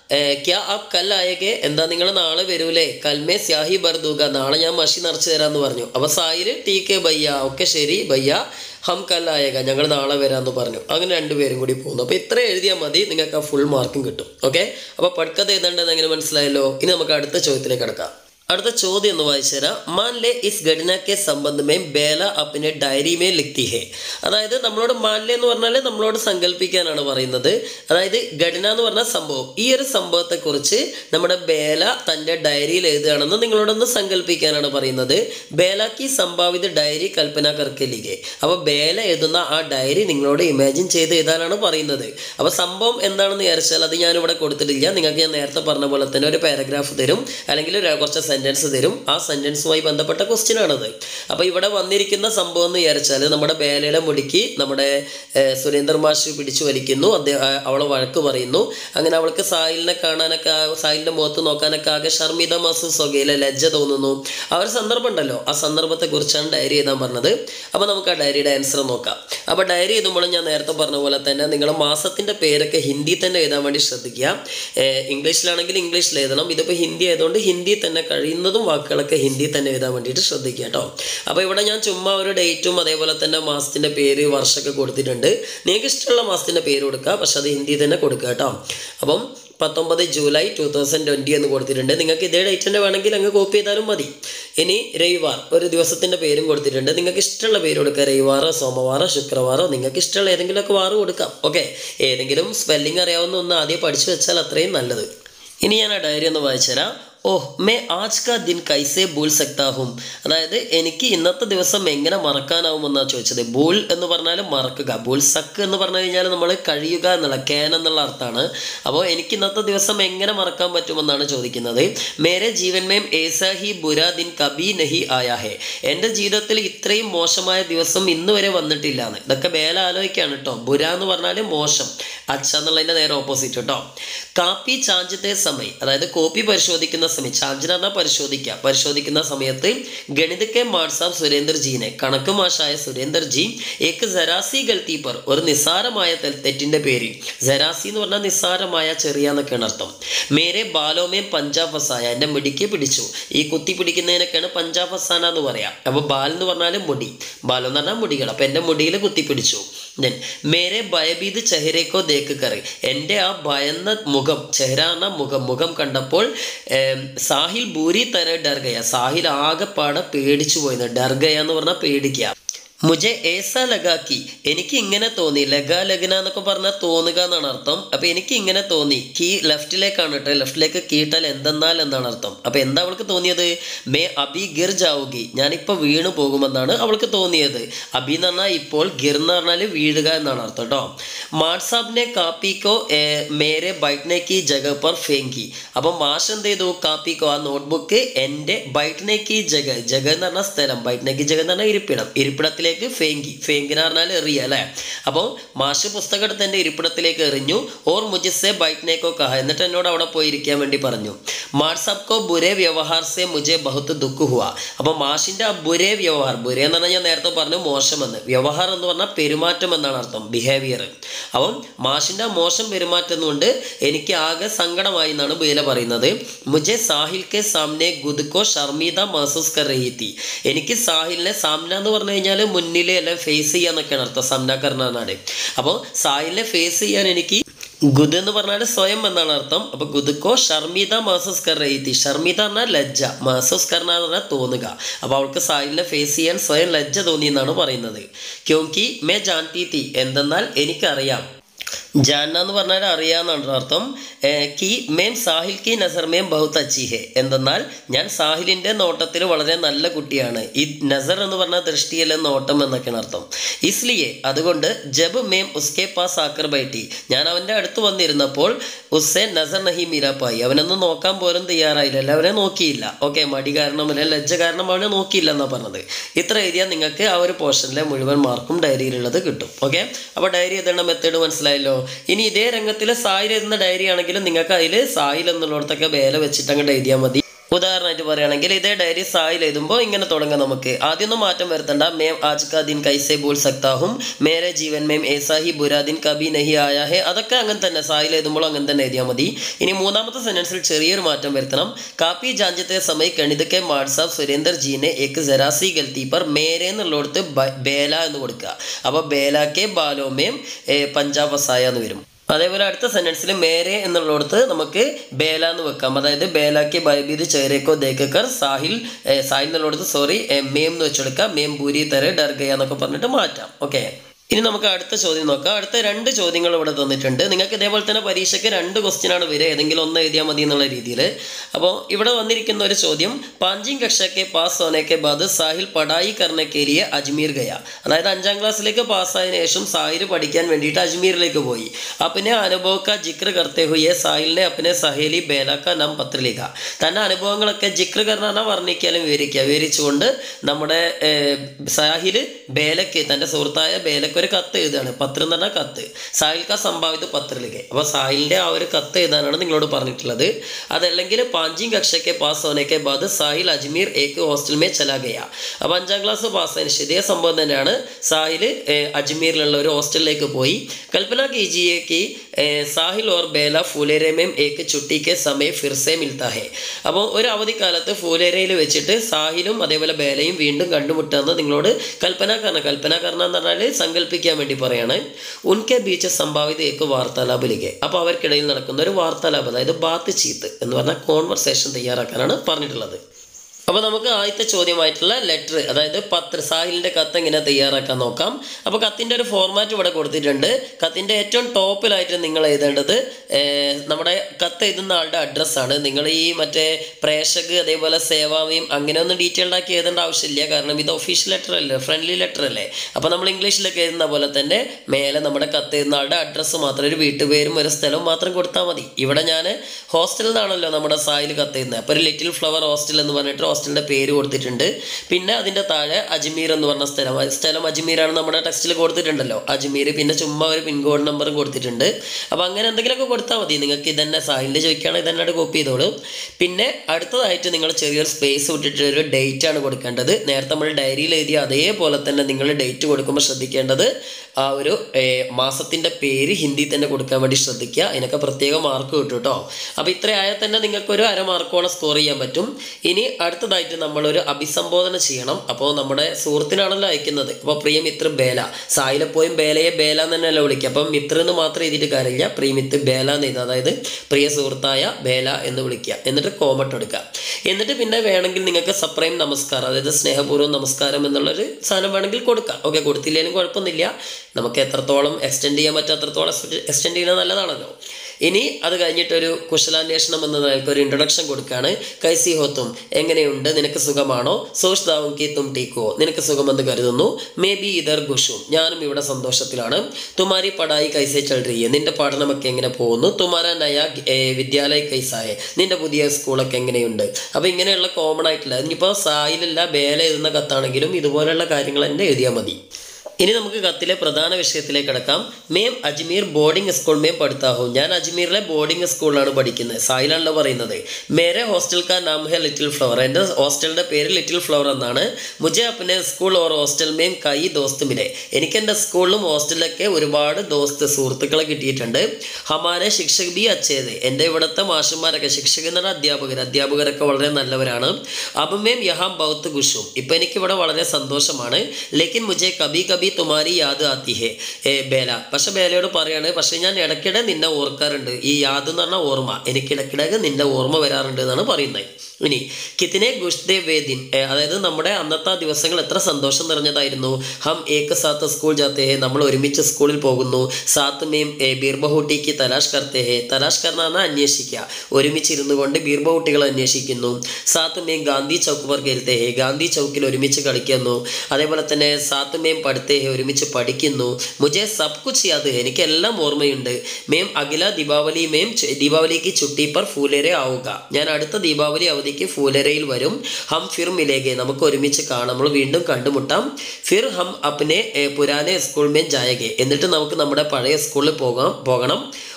A: ഏഹ്, ക്യാ ആപ് കൽ ആയേക്കെ എന്താ നിങ്ങൾ നാളെ വരൂലേ കൽമേ സ്യാഹി ബർദൂക നാളെ ഞാൻ മഷി നിറച്ച് തരാമെന്ന് പറഞ്ഞു അപ്പോൾ സായിര് ടീ കെ ബയ്യ ഒക്കെ ശരി ബയ്യ ഹം കൽ ആയേക ഞങ്ങൾ നാളെ വരാമെന്ന് പറഞ്ഞു അങ്ങനെ രണ്ടുപേരും കൂടി പോകുന്നു അപ്പോൾ ഇത്ര എഴുതിയാൽ മതി നിങ്ങൾക്ക് ആ ഫുൾ മാർക്കും കിട്ടും ഓക്കെ അപ്പോൾ പഠിക്കഥ എഴുതേണ്ടത് എങ്ങനെ മനസ്സിലായല്ലോ ഇനി നമുക്ക് അടുത്ത ചോദ്യത്തിലേക്ക് കിടക്കാം അടുത്ത ചോദ്യം ഒന്ന് വായിച്ചു തരാം മാൻ ലേ ഇസ് ഘടന കെ സംബന്ധമേ ബേല അപ്പിനെ ഡയറി മേ ലിഖ്തി ഹേ അതായത് നമ്മളോട് മാൻലെ എന്ന് പറഞ്ഞാൽ നമ്മളോട് സങ്കല്പിക്കാനാണ് പറയുന്നത് അതായത് ഘടന എന്ന് പറഞ്ഞ സംഭവം ഈ ഒരു സംഭവത്തെക്കുറിച്ച് നമ്മുടെ ബേല തൻ്റെ ഡയറിയിൽ എഴുതുകയാണെന്ന് നിങ്ങളോടൊന്ന് സങ്കല്പിക്കാനാണ് പറയുന്നത് ബേലാക്കി സംഭാവിത ഡയറി കൽപ്പന കർക്കലികെ അപ്പോൾ ബേല എഴുതുന്ന ആ ഡയറി നിങ്ങളോട് ഇമാജിൻ ചെയ്ത് എഴുതാനാണ് പറയുന്നത് അപ്പോൾ സംഭവം എന്താണെന്ന് വിചാരിച്ചാൽ അത് ഞാനിവിടെ കൊടുത്തിട്ടില്ല നിങ്ങൾക്ക് ഞാൻ നേരത്തെ പറഞ്ഞ പോലെ തന്നെ ഒരു പാരഗ്രാഫ് തരും അല്ലെങ്കിൽ ഒരു കുറച്ച് സെൻറ്റൻസ് തരും ആ സെൻറ്റൻസുമായി ബന്ധപ്പെട്ട ക്വസ്റ്റ്യൻ ആണത് അപ്പോൾ ഇവിടെ വന്നിരിക്കുന്ന സംഭവം എന്ന് വിചാരിച്ചാൽ നമ്മുടെ ബേലയുടെ മുടിക്ക് നമ്മുടെ ഏഹ്, സുരേന്ദ്ര മാഷ് പിടിച്ചു വലിക്കുന്നു അദ്ദേഹം അവളെ വഴക്ക് പറയുന്നു അങ്ങനെ അവൾക്ക് സാഹിലിനെ കാണാനൊക്കെ ആ- സാഹിലിൻ്റെ മുഖത്ത് നോക്കാനൊക്കെ ആകെ ഷർമിത മാസു സ്വകയിലെ ലജ്ജ തോന്നുന്നു ആ ഒരു സന്ദർഭം ഉണ്ടല്ലോ ആ സന്ദർഭത്തെക്കുറിച്ചാണ് ഡയറി എഴുതാൻ പറഞ്ഞത് അപ്പോൾ നമുക്ക് ആ ഡയറിയുടെ ആൻസർ നോക്കാം അപ്പോൾ ഡയറി എഴുതുമ്പോൾ ഞാൻ നേരത്തെ പറഞ്ഞ പോലെ തന്നെ നിങ്ങൾ മാസത്തിൻ്റെ പേരൊക്കെ ഹിന്ദി തന്നെ എഴുതാൻ വേണ്ടി ശ്രദ്ധിക്കുക ഏഹ് ഇംഗ്ലീഷിലാണെങ്കിൽ ഇംഗ്ലീഷിൽ എഴുതണം ഇതിപ്പോൾ ഹിന്ദി ആയതുകൊണ്ട് ഹിന്ദി തന്നെ കഴിയുന്നതും വാക്കുകളൊക്കെ ഹിന്ദി തന്നെ എഴുതാൻ വേണ്ടിയിട്ട് ശ്രദ്ധിക്കുക കേട്ടോ അപ്പോൾ ഇവിടെ ഞാൻ ചുമ്മാ ഒരു ഡേറ്റും അതേപോലെ തന്നെ മാസത്തിൻ്റെ പേര് വർഷമൊക്കെ കൊടുത്തിട്ടുണ്ട് നിങ്ങൾക്ക് ഇഷ്ടമുള്ള മാസത്തിൻ്റെ പേര് കൊടുക്കുക പക്ഷെ അത് ഹിന്ദി തന്നെ കൊടുക്കുക കേട്ടോ അപ്പം പത്തൊമ്പത് ജൂലൈ ടു തൗസൻഡ് ട്വൻറ്റി എന്ന് കൊടുത്തിട്ടുണ്ട് നിങ്ങൾക്ക് ഇതേ ഡേറ്റ് തന്നെ വേണമെങ്കിൽ അങ്ങ് കോപ്പി ചെയ്താലും മതി ഇനി രവിവാർ ഒരു ദിവസത്തിൻ്റെ പേരും കൊടുത്തിട്ടുണ്ട് നിങ്ങൾക്ക് ഇഷ്ടമുള്ള പേര് കൊടുക്കുക രവിവാറോ സോമവാറോ ശുക്രവാറോ നിങ്ങൾക്ക് ഇഷ്ടമുള്ള ഏതെങ്കിലുമൊക്കെ വാറ് കൊടുക്കാം ഓക്കെ ഏതെങ്കിലും സ്പെല്ലിംഗ് അറിയാവുന്ന ഒന്ന് ആദ്യം പഠിച്ചു വെച്ചാൽ അത്രയും നല്ലത് ഇനി ഞാൻ ആ ഡയറി ഒന്ന് വായിച്ചുതരാം ഓഹ് മേ ആജ് കാ ദിൻ കൈസേ ബൂൽ സക്താഹും അതായത് എനിക്ക് ഇന്നത്തെ ദിവസം എങ്ങനെ മറക്കാനാവുമെന്നാണ് ചോദിച്ചത് ബൂൾ എന്ന് പറഞ്ഞാൽ മറക്കുക ബൂൾ സക്ക് എന്ന് പറഞ്ഞു കഴിഞ്ഞാൽ നമ്മൾ കഴിയുക എന്നുള്ള ക്യാൻ എന്നുള്ള അർത്ഥമാണ് അപ്പോൾ എനിക്ക് ഇന്നത്തെ ദിവസം എങ്ങനെ മറക്കാൻ പറ്റുമെന്നാണ് ചോദിക്കുന്നത് മേരെ ജീവൻ മേം ഏസാ ഹി ബുരാ ദിൻ കബി നഹി ആയാ ഹേ എൻ്റെ ജീവിതത്തിൽ ഇത്രയും മോശമായ ദിവസം ഇന്ന് വരെ വന്നിട്ടില്ല എന്ന് ഇതൊക്കെ വേല ആലോചിക്കാണ് കേട്ടോ ബുര എന്ന് പറഞ്ഞാൽ മോശം അച്ഛ എന്നുള്ളതിൻ്റെ നേരെ ഓപ്പോസിറ്റ് കേട്ടോ കാപ്പി ചാഞ്ചത്തെ സമയം അതായത് കോപ്പി പരിശോധിക്കുന്ന സമയം ചാഞ്ചന പറഞ്ഞാൽ പരിശോധിക്കുക പരിശോധിക്കുന്ന സമയത്ത് ഗണിതക്കെ മാഡ്സാബ് സുരേന്ദർ ജീനെ കണക്ക് മാഷായ സുരേന്ദർ ജി ഏക്ക് ജരാസി ഗൽത്തി പർ ഒരു നിസ്സാരമായ തെ- തെറ്റിന്റെ പേര് ജരാസി എന്ന് പറഞ്ഞാൽ നിസ്സാരമായ ചെറിയ എന്നൊക്കെയാണ് അർത്ഥം മേരെ ബാലോമേം പഞ്ചാബ് ഫസായ എൻ്റെ മുടിക്ക് പിടിച്ചു ഈ കുത്തി പിടിക്കുന്നതിനൊക്കെയാണ് പഞ്ചാബ് ഫസാന എന്ന് പറയാം അപ്പോൾ ബാൽ എന്ന് പറഞ്ഞാൽ മുടി ബാലം എന്ന് പറഞ്ഞാൽ മുടികൾ അപ്പോൾ എൻ്റെ മുടിയിൽ കുത്തി പിടിച്ചു ദെൻ മേരെ ഭയഭീത് ചെഹരേക്കോ ദേക്ക് കറി എൻ്റെ ആ ഭയന്ന മുഖം ചെഹര എന്ന മുഖം മുഖം കണ്ടപ്പോൾ ഏം, സാഹിൽ ഭൂരി തര ഡർഗയ സാഹിൽ ആകെപ്പാടെ പേടിച്ചു പോയിരുന്നു ഡർഗയ എന്ന് പറഞ്ഞാൽ പേടിക്കുക മുജെ ഏസ ലഗാക്കി എനിക്ക് ഇങ്ങനെ തോന്നി ലഗ ലഗ്ന എന്നൊക്കെ പറഞ്ഞാൽ തോന്നുക എന്നാണ് അർത്ഥം അപ്പൊ എനിക്ക് ഇങ്ങനെ തോന്നി കീ ലെഫ്റ്റിലേക്കാണ് കേട്ടോ ലെഫ്റ്റിലേക്ക് കീട്ടാൽ എന്തെന്നാൽ എന്നാണ് അർത്ഥം അപ്പൊ എന്താ അവൾക്ക് തോന്നിയത് മേ അബി ഗിർ ജാവുകി ഞാനിപ്പോൾ വീണു പോകുമെന്നാണ് അവൾക്ക് തോന്നിയത് അബി എന്ന് പറഞ്ഞാൽ ഇപ്പോൾ ഗിർ എന്ന് പറഞ്ഞാൽ വീഴുക എന്നാണ് അർത്ഥം കേട്ടോ മാട്സാബിനെ കാപ്പിക്കോ മേരെ ബൈറ്റ്നെ കി ജഗ പർ ഫേങ്കി അപ്പം മാഷ് എന്ത് ചെയ്തു കാപ്പിക്കോ ആ നോട്ട്ബുക്ക് എൻ്റെ ബൈറ്റ്നെ കി ജഗ ജഗ എന്ന് പറഞ്ഞാൽ സ്ഥലം ബൈറ്റ്നെ കി ജഗ എന്ന് പറഞ്ഞാൽ ഇരിപ്പിടം ഇരിപ്പിടത്തിലേക്ക് ഫേങ്കി ഫേങ്കി എന്ന് പറഞ്ഞാൽ എറിയ അല്ലേ അപ്പോൾ മാഷ് പുസ്തകം എടുത്ത് എൻ്റെ ഇരിപ്പിടത്തിലേക്ക് എറിഞ്ഞു ഓർ മുജിസെ ബൈറ്റ്നേക്കോ കഹ എന്നിട്ട് എന്നോട് അവിടെ പോയി ഇരിക്കാൻ വേണ്ടി പറഞ്ഞു മാട്സബ് കോ ബുരെ വ്യവഹാർ സെ മുജെ ബഹുത്ത് ദുഃഖ് ഹുവ അപ്പോൾ മാഷിൻ്റെ ആ ബുരെ വ്യവഹാർ ബുരെ എന്ന് പറഞ്ഞാൽ ഞാൻ നേരത്തെ പറഞ്ഞു മോശമെന്ന് വ്യവഹാർ എന്ന് പറഞ്ഞാൽ പെരുമാറ്റം എന്നാണ് അർത്ഥം ബിഹേവിയർ അപ്പം മാഷിൻ്റെ ആ മോശം പെരുമാറ്റം കൊണ്ട് എനിക്ക് ആകെ സങ്കടമായി എന്നാണ് ബീല പറയുന്നത് മുജെ സാഹിൽ കെ സാമ്നെ ഗുദ്കോ ഷർമീത മഹസൂസ് കർ രഹി തി എനിക്ക് സാഹിലിനെ സാമ്ന എന്ന് പറഞ്ഞു കഴിഞ്ഞാൽ മുന്നിൽ എല്ലാം ഫേസ് ചെയ്യാന്നൊക്കെയാണ് അർത്ഥം സാമ്ന കർണാനാട് അപ്പോൾ സാഹിലിനെ ഫേസ് ചെയ്യാൻ എനിക്ക് ഗുദ് എന്ന് പറഞ്ഞാൽ സ്വയം എന്നാണ് അർത്ഥം അപ്പൊ ഗുദ്കോ ഷർമിത മാസസ് കർ റഹീത്തി ഷർമിത പറഞ്ഞാൽ ലജ്ജ മാസസ് കർണ എന്ന് പറഞ്ഞാൽ തോന്നുക അപ്പൊ അവൾക്ക് സാഹിലിനെ ഫേസ് ചെയ്യാൻ സ്വയം ലജ്ജ തോന്നി എന്നാണ് പറയുന്നത് ക്യോങ്കി മേ ജാൻതി തി എന്തെന്നാൽ എനിക്കറിയാം ജാന എന്ന് പറഞ്ഞാൽ അറിയാന്നാണ് അർത്ഥം ഏർ കി മേം സാഹിൽ കി നസർ മേം ബഹുത്ത് അച്ചി ഹെ എന്തെന്നാൽ ഞാൻ സാഹിലിന്റെ നോട്ടത്തിൽ വളരെ നല്ല കുട്ടിയാണ് ഈ നസർ എന്ന് പറഞ്ഞാൽ ദൃഷ്ടിയല്ല നോട്ടം എന്നൊക്കെയാണ് അർത്ഥം ഇസ്ലിയെ അതുകൊണ്ട് ജബ് മേം ഉസ്കെ പാസ് ആക്കർ ബൈറ്റി ഞാൻ അവന്റെ അടുത്ത് വന്നിരുന്നപ്പോൾ ഉസ്സെ നസർ നഹി മീരാപ്പായി അവനൊന്നും നോക്കാൻ പോലും തയ്യാറായില്ല എല്ലാവരെ നോക്കിയില്ല ഓക്കെ മടി കാരണം അല്ലെ ലജ്ജ കാരണം അവനെ നോക്കിയില്ല എന്നാ പറഞ്ഞത് ഇത്ര എഴുതിയാൽ നിങ്ങൾക്ക് ആ ഒരു പോർഷനിലെ മുഴുവൻ മാർക്കും ഡയറിയിലുള്ളത് കിട്ടും ഓക്കെ അപ്പോൾ ഡയറി എഴുതേണ്ട മെത്തേഡ് മനസ്സിലായല്ലോ ഇനി ഇതേ രംഗത്തിൽ സാഹിൽ എഴുതുന്ന ഡയറി ആണെങ്കിലും നിങ്ങൾക്ക് അതിൽ സാഹിൽ എന്നുള്ളിടത്തൊക്കെ വേല വെച്ചിട്ട് അങ്ങോട്ട് എഴുതിയാൽ മതി ഉദാഹരണമായിട്ട് പറയുകയാണെങ്കിൽ ഇതേ ഡയറി സായിൽ എഴുതുമ്പോൾ ഇങ്ങനെ തുടങ്ങാം നമുക്ക് ആദ്യമൊന്നും മാറ്റം വരുത്തണ്ട മേം ആജ് കാ ദിൻ കൈസെ ball സക്താഹും Mere Jeevan ma'am ഏസാ he ബുരാ ദിൻ കബി നഹി ആയാ ഹെ അതൊക്കെ അങ്ങനെ തന്നെ സായിൽ എഴുതുമ്പോൾ അങ്ങനെ തന്നെ എഴുതിയാൽ മതി ഇനി മൂന്നാമത്തെ സെന്റൻസിൽ ചെറിയൊരു മാറ്റം വരുത്തണം കാപ്പി ജാഞ്ചത്തെ സമയ കണിതക്കെ മാഡ്സാബ് സുരേന്ദർ ജീനെ ഏക്ക് ജറാസി ഗൽത്തി പർ മേരെ എന്നുള്ളിടത്ത് ബ- ബേല എന്ന് കൊടുക്കുക അപ്പോൾ ബേലാക്കെ ബാലോമേം ഏ, പഞ്ചാബ് വസായ എന്ന് വരും അതേപോലെ അടുത്ത സെന്റൻസിൽ മേരെ എന്നുള്ളിടത്ത് നമുക്ക് ബേല എന്ന് വെക്കാം അതായത് ബേലാക്ക് ബൈബീത് ചേരേക്കോ ദേക്കർ സാഹിൽ ഏ, സാഹിൽ എന്നുള്ളിടത്ത് സോറി മേം എന്ന് വെച്ചെടുക്കാം മേം ഭൂരി തര ഡർഗയ എന്നൊക്കെ പറഞ്ഞിട്ട് മാറ്റാം ഓക്കെ ഇനി നമുക്ക് അടുത്ത ചോദ്യം നോക്കാം അടുത്ത രണ്ട് ചോദ്യങ്ങൾ ഇവിടെ തന്നിട്ടുണ്ട് നിങ്ങൾക്ക് ഇതേപോലെ തന്നെ പരീക്ഷയ്ക്ക് രണ്ട് ക്വസ്റ്റ്യൻ ആണ് വരിക ഏതെങ്കിലും ഒന്ന് എഴുതിയാൽ മതി എന്നുള്ള രീതിയിൽ അപ്പോൾ ഇവിടെ വന്നിരിക്കുന്ന ഒരു ചോദ്യം പാഞ്ചിങ് കക്ഷയ്ക്ക് പാസ് ഹോനേക്കെ ബാദ് സാഹിൽ പടായി കർണ കേരിയ അജ്മീർ ഗയ അതായത് അഞ്ചാം ക്ലാസ്സിലേക്ക് പാസ്സായതിനു ശേഷം സാഹിൽ പഠിക്കാൻ വേണ്ടിയിട്ട് അജ്മീറിലേക്ക് പോയി അപ്പിനെ അനുഭവ കാ ജിക്ര കർത്തെ ഹുയെ സാഹിലിനെ അപ്പിനെ സഹേലി ബേലാക്ക നം പത്രിലിക തൻ്റെ അനുഭവങ്ങളൊക്കെ ജിക്ര കർണ വർണ്ണിക്കാനും വിവരിക്കുക വിവരിച്ചുകൊണ്ട് നമ്മുടെ ഏർ, സാഹിൽ ബേലക്ക് തൻ്റെ സുഹൃത്തായ ബേലക്ക് ഒരു കത്ത് എഴുതുകയാണ് പത്രം എന്ന് പറഞ്ഞാൽ കത്ത് സാഹിൽ കാ സംഭാവിത പത്രിലേക്ക് അപ്പോൾ സാഹിലിൻ്റെ ആ ഒരു കത്ത് എഴുതാനാണ് നിങ്ങളോട് പറഞ്ഞിട്ടുള്ളത് അതല്ലെങ്കിൽ പാഞ്ചിങ് കക്ഷയ്ക്ക് പാസ് ഹോനേക്കെ ബാദ് സാഹിൽ അജ്മീർ ഏക്ക് ഹോസ്റ്റൽ മേ ചലാ ഗയ അപ്പോൾ അഞ്ചാം ക്ലാസ് പാസ്സായതിന് ശേഷം ഇതേ സംഭവം തന്നെയാണ് സാഹിൽ ഏർ, അജ്മീറിലുള്ള ഒരു ഹോസ്റ്റലിലേക്ക് പോയി കൽപ്പന കീജിയെ കി ഏർ, സാഹിൽ ഓർ ബേല ഫൂലേരമേം ഏക്ക് ചുട്ടിക്ക് സമയ ഫിർസെ മിൽത്താ ഹെ അപ്പോൾ ഒരു അവധിക്കാലത്ത് ഫൂലേരയിൽ വെച്ചിട്ട് സാഹിലും അതേപോലെ ബേലയും വീണ്ടും കണ്ടുമുട്ടുമെന്ന് നിങ്ങളോട് കൽപ്പന കർണ കൽപ്പന കർണ എന്ന് പറഞ്ഞാൽ സങ്കല്പിക്കാൻ വേണ്ടി പറയാണ് ഉൻകെ ബീച്ച് സംഭാവിത ഏക്ക് വാർത്താലാപിലേക്ക് അപ്പോൾ അവർക്കിടയിൽ നടക്കുന്ന ഒരു വാർത്താലാപം അതായത് ബാത്ത് ചീത്ത് എന്ന് പറഞ്ഞാൽ കോൺവെർസേഷൻ തയ്യാറാക്കാനാണ് പറഞ്ഞിട്ടുള്ളത് അപ്പോൾ നമുക്ക് ആദ്യത്തെ ചോദ്യമായിട്ടുള്ള ലെറ്റർ അതായത് പത്ര സാഹിലിൻ്റെ കത്ത് എങ്ങനെ തയ്യാറാക്കാൻ നോക്കാം അപ്പോൾ കത്തിൻ്റെ ഒരു ഫോർമാറ്റ് ഇവിടെ കൊടുത്തിട്ടുണ്ട് കത്തിൻ്റെ ഏറ്റവും ടോപ്പിലായിട്ട് നിങ്ങൾ എഴുതേണ്ടത് ഏർ, നമ്മുടെ കത്ത് എഴുതുന്ന ആളുടെ അഡ്രസ്സാണ് നിങ്ങൾ ഈ മറ്റേ പ്രേക്ഷക് അതേപോലെ സേവാമയും അങ്ങനെയൊന്നും ഡീറ്റെയിൽഡ് ആക്കി എഴുതേണ്ട ആവശ്യമില്ല കാരണം ഇത് ഒഫീഷ്യൽ ലെറ്റർ അല്ലേ ഫ്രണ്ട്ലി ലെറ്റർ അല്ലേ അപ്പോൾ നമ്മൾ ഇംഗ്ലീഷിലൊക്കെ എഴുതുന്ന പോലെ തന്നെ മേലെ നമ്മുടെ കത്ത് എഴുതുന്ന ആളുടെ അഡ്രസ്സ് മാത്രം ഒരു വീട്ടുപേരും ഒരു സ്ഥലവും മാത്രം കൊടുത്താൽ മതി ഇവിടെ ഞാൻ ഹോസ്റ്റലിൽ നിന്നാണല്ലോ നമ്മുടെ സായിൽ കത്ത് എഴുതുന്നത് അപ്പോൾ ഒരു ലിറ്റിൽ ഫ്ലവർ ഹോസ്റ്റൽ എന്ന് പറഞ്ഞിട്ട് ഹോസ്റ്റലിൻ്റെ പേര് കൊടുത്തിട്ടുണ്ട് പിന്നെ അതിൻ്റെ താഴെ അജ്മീർ എന്ന് പറഞ്ഞ സ്ഥലം ആ സ്ഥലം അജ്മീറാണ് നമ്മുടെ ടെക്സ്റ്റിൽ കൊടുത്തിട്ടുണ്ടല്ലോ അജ്മീർ പിന്നെ ചുമ്മാ ഒരു പിൻകോഡ് നമ്പറും കൊടുത്തിട്ടുണ്ട് അപ്പോൾ അങ്ങനെ എന്തെങ്കിലുമൊക്കെ കൊടുത്താൽ മതി നിങ്ങൾക്ക് ഇതന്നെ സാഹിലിൻ്റെ ചോദിക്കുകയാണെങ്കിൽ ഇതന്നെ കോപ്പി ചെയ്തോളൂ പിന്നെ അടുത്തതായിട്ട് നിങ്ങൾ ചെറിയൊരു സ്പേസ് വിട്ടിട്ട് ഒരു ഡേറ്റ് ആണ് കൊടുക്കേണ്ടത് നേരത്തെ നമ്മൾ ഡയറിയിൽ എഴുതിയ അതേപോലെ തന്നെ നിങ്ങൾ ഡേറ്റ് കൊടുക്കുമ്പോൾ ശ്രദ്ധിക്കേണ്ടത് ആ ഒരു മാസത്തിൻ്റെ പേര് ഹിന്ദി തന്നെ കൊടുക്കാൻ വേണ്ടി ശ്രദ്ധിക്കുക അതിനൊക്കെ പ്രത്യേക മാർക്ക് കിട്ടും കേട്ടോ അപ്പോൾ ഇത്രയായാൽ തന്നെ നിങ്ങൾക്കൊരു അര മാർക്കോളം സ്കോർ ചെയ്യാൻ പറ്റും ഇനി അടുത്തതായിട്ട് നമ്മളൊരു അഭിസംബോധന ചെയ്യണം അപ്പോൾ നമ്മുടെ സുഹൃത്തിനാണല്ലോ അയക്കുന്നത് അപ്പോൾ പ്രിയ മിത്ര ബേല സായിലെ പോയും ബേലയെ ബേല എന്ന് തന്നെയല്ല വിളിക്കുക അപ്പം മിത്ര എന്ന് മാത്രം എഴുതിയിട്ട് കാര്യമില്ല പ്രിയമിത്ത് ബേല എന്ന് എഴുതുക അതായത് പ്രിയ സുഹൃത്തായ ബേല എന്ന് വിളിക്കുക എന്നിട്ട് കോമട്ട് എടുക്കുക എന്നിട്ട് പിന്നെ വേണമെങ്കിൽ നിങ്ങൾക്ക് സപ്രൈം നമസ്കാരം അതായത് സ്നേഹപൂർവ്വം നമസ്കാരം എന്നുള്ളൊരു സാധനം വേണമെങ്കിൽ കൊടുക്കാം ഓക്കെ കൊടുത്തില്ലെങ്കിലും കുഴപ്പമൊന്നുമില്ല നമുക്ക് എത്രത്തോളം എക്സ്റ്റെൻഡ് ചെയ്യാൻ പറ്റും അത്രത്തോളം എക്സ്റ്റെൻഡ് ചെയ്യുന്നത് നല്ലതാണല്ലോ ഇനി അത് കഴിഞ്ഞിട്ടൊരു കുശലാന്വേഷണം എന്ന നിലയ്ക്ക് ഒരു ഇൻട്രൊഡക്ഷൻ കൊടുക്കുകയാണ് കൈസി ഹോത്തും എങ്ങനെയുണ്ട് നിനക്ക് സുഖമാണോ സോഷ് ദാവും കി തും ടീക്കോ നിനക്ക് സുഖമെന്ന് കരുതുന്നു മേ ബി ഇതർ ഗുഷും ഞാനും ഇവിടെ സന്തോഷത്തിലാണ് തുമാരി പടായി കൈസെ ചൾറിയെ നിന്റെ പഠനമൊക്കെ എങ്ങനെ പോകുന്നു തുമാര നയ ഏ, വിദ്യാലയ കൈസായെ നിന്റെ പുതിയ സ്കൂളൊക്കെ എങ്ങനെയുണ്ട് അപ്പോൾ ഇങ്ങനെയുള്ള കോമൺ ആയിട്ടുള്ള ഇനിയിപ്പോൾ സായിലല്ല ബേല എഴുതുന്ന കത്താണെങ്കിലും ഇതുപോലെയുള്ള കാര്യങ്ങൾ തന്നെ എഴുതിയാൽ മതി ഇനി നമുക്ക് കത്തിലെ പ്രധാന വിഷയത്തിലേക്ക് കിടക്കാം മേം അജ്മീർ ബോർഡിംഗ് സ്കൂൾ മേം പഠിത്താഹു ഞാൻ അജ്മീറിലെ ബോർഡിംഗ് സ്കൂളിലാണ് പഠിക്കുന്നത് സായിലാണല്ലോ പറയുന്നത് മേരെ ഹോസ്റ്റൽ കാ നാം ഹെ ലിറ്റിൽ ഫ്ലവർ എൻ്റെ ഹോസ്റ്റലിൻ്റെ പേര് ലിറ്റിൽ ഫ്ലവർ എന്നാണ് മുജെ അപ്പനെ സ്കൂൾ ഓർ ഹോസ്റ്റൽ മേം കൈ ദോസ്ത് മിലെ എനിക്ക് എൻ്റെ സ്കൂളിലും ഹോസ്റ്റലിലൊക്കെ ഒരുപാട് ദോസ്ത് സുഹൃത്തുക്കളെ കിട്ടിയിട്ടുണ്ട് ഹമാരെ ശിക്ഷക് ബി അച്ചേത് എൻ്റെ ഇവിടുത്തെ മാഷന്മാരൊക്കെ ശിക്ഷകൻ എന്ന് പറഞ്ഞാൽ അധ്യാപകർ അധ്യാപകരൊക്കെ വളരെ നല്ലവരാണ് അബമേം യഹാം ബൗത്ത് ഗുഷും ഇപ്പം എനിക്കിവിടെ വളരെ സന്തോഷമാണ് ലേക്കിൻ മുജെ കബി കബി തുമാരി യാദ് ആത്തി ഹേ ഏ ബേല പക്ഷെ ബേലയോട് പറയാണ് പക്ഷെ ഞാൻ ഇടയ്ക്കിടെ നിന്നെ ഓർക്കാറുണ്ട് ഈ യാദ് എന്ന് പറഞ്ഞാൽ ഓർമ്മ എനിക്ക് ഇടയ്ക്കിടെ നിന്റെ ഓർമ്മ വരാറുണ്ട് എന്നാണ് പറയുന്നത് ഇനി കിത്തിനെ ഗുഷ്ദേ വേദിൻ ഏ, അതായത് നമ്മുടെ അന്നത്തെ ആ ദിവസങ്ങൾ എത്ര സന്തോഷം നിറഞ്ഞതായിരുന്നു ഹം ഏക സാത്ത് സ്കൂൾ ജാത്തേ ഹേ നമ്മൾ ഒരുമിച്ച് സ്കൂളിൽ പോകുന്നു സാത്ത് മേം ഏ, ബീർബഹൂട്ടിക്ക് തലാഷ് കർത്തേ ഹേ തലാഷ് കർണ എന്നാൽ അന്വേഷിക്കുക ഒരുമിച്ചിരുന്നു കൊണ്ട് ബീർബഹൂട്ടികൾ അന്വേഷിക്കുന്നു സാത്ത് മേം ഗാന്ധി ചൗക്ക് പർ കരുത്തേ ഹേ ഗാന്ധി ചൗക്കിൽ ഒരുമിച്ച് കളിക്കുന്നു അതേപോലെ തന്നെ സാത്ത് മേം പഠിത്തേ ഹേ ഒരുമിച്ച് പഠിക്കുന്നു മുജെ സബ് കുച്ച് യാദ് ഹേ എനിക്കെല്ലാം ഓർമ്മയുണ്ട് മേം അഖില ദീപാവലി മേം ചു- ദീപാവലിക്ക് ചുട്ടി പർ ഫൂലേരെ ആവുക ഞാൻ അടുത്ത ദീപാവലി അവധിക്ക് ഫൂലരയിൽ വരും ഹം ഫിർ മിലേഗെ നമുക്ക് ഒരുമിച്ച് കാണാം നമ്മൾ വീണ്ടും കണ്ടുമുട്ടാം ഫിർ ഹം അപ്നെ ഏ, പുരാനെ സ്കൂൾ മേം ജായകെ എന്നിട്ട് നമുക്ക് നമ്മുടെ പഴയ സ്കൂളിൽ പോകാം പോകണം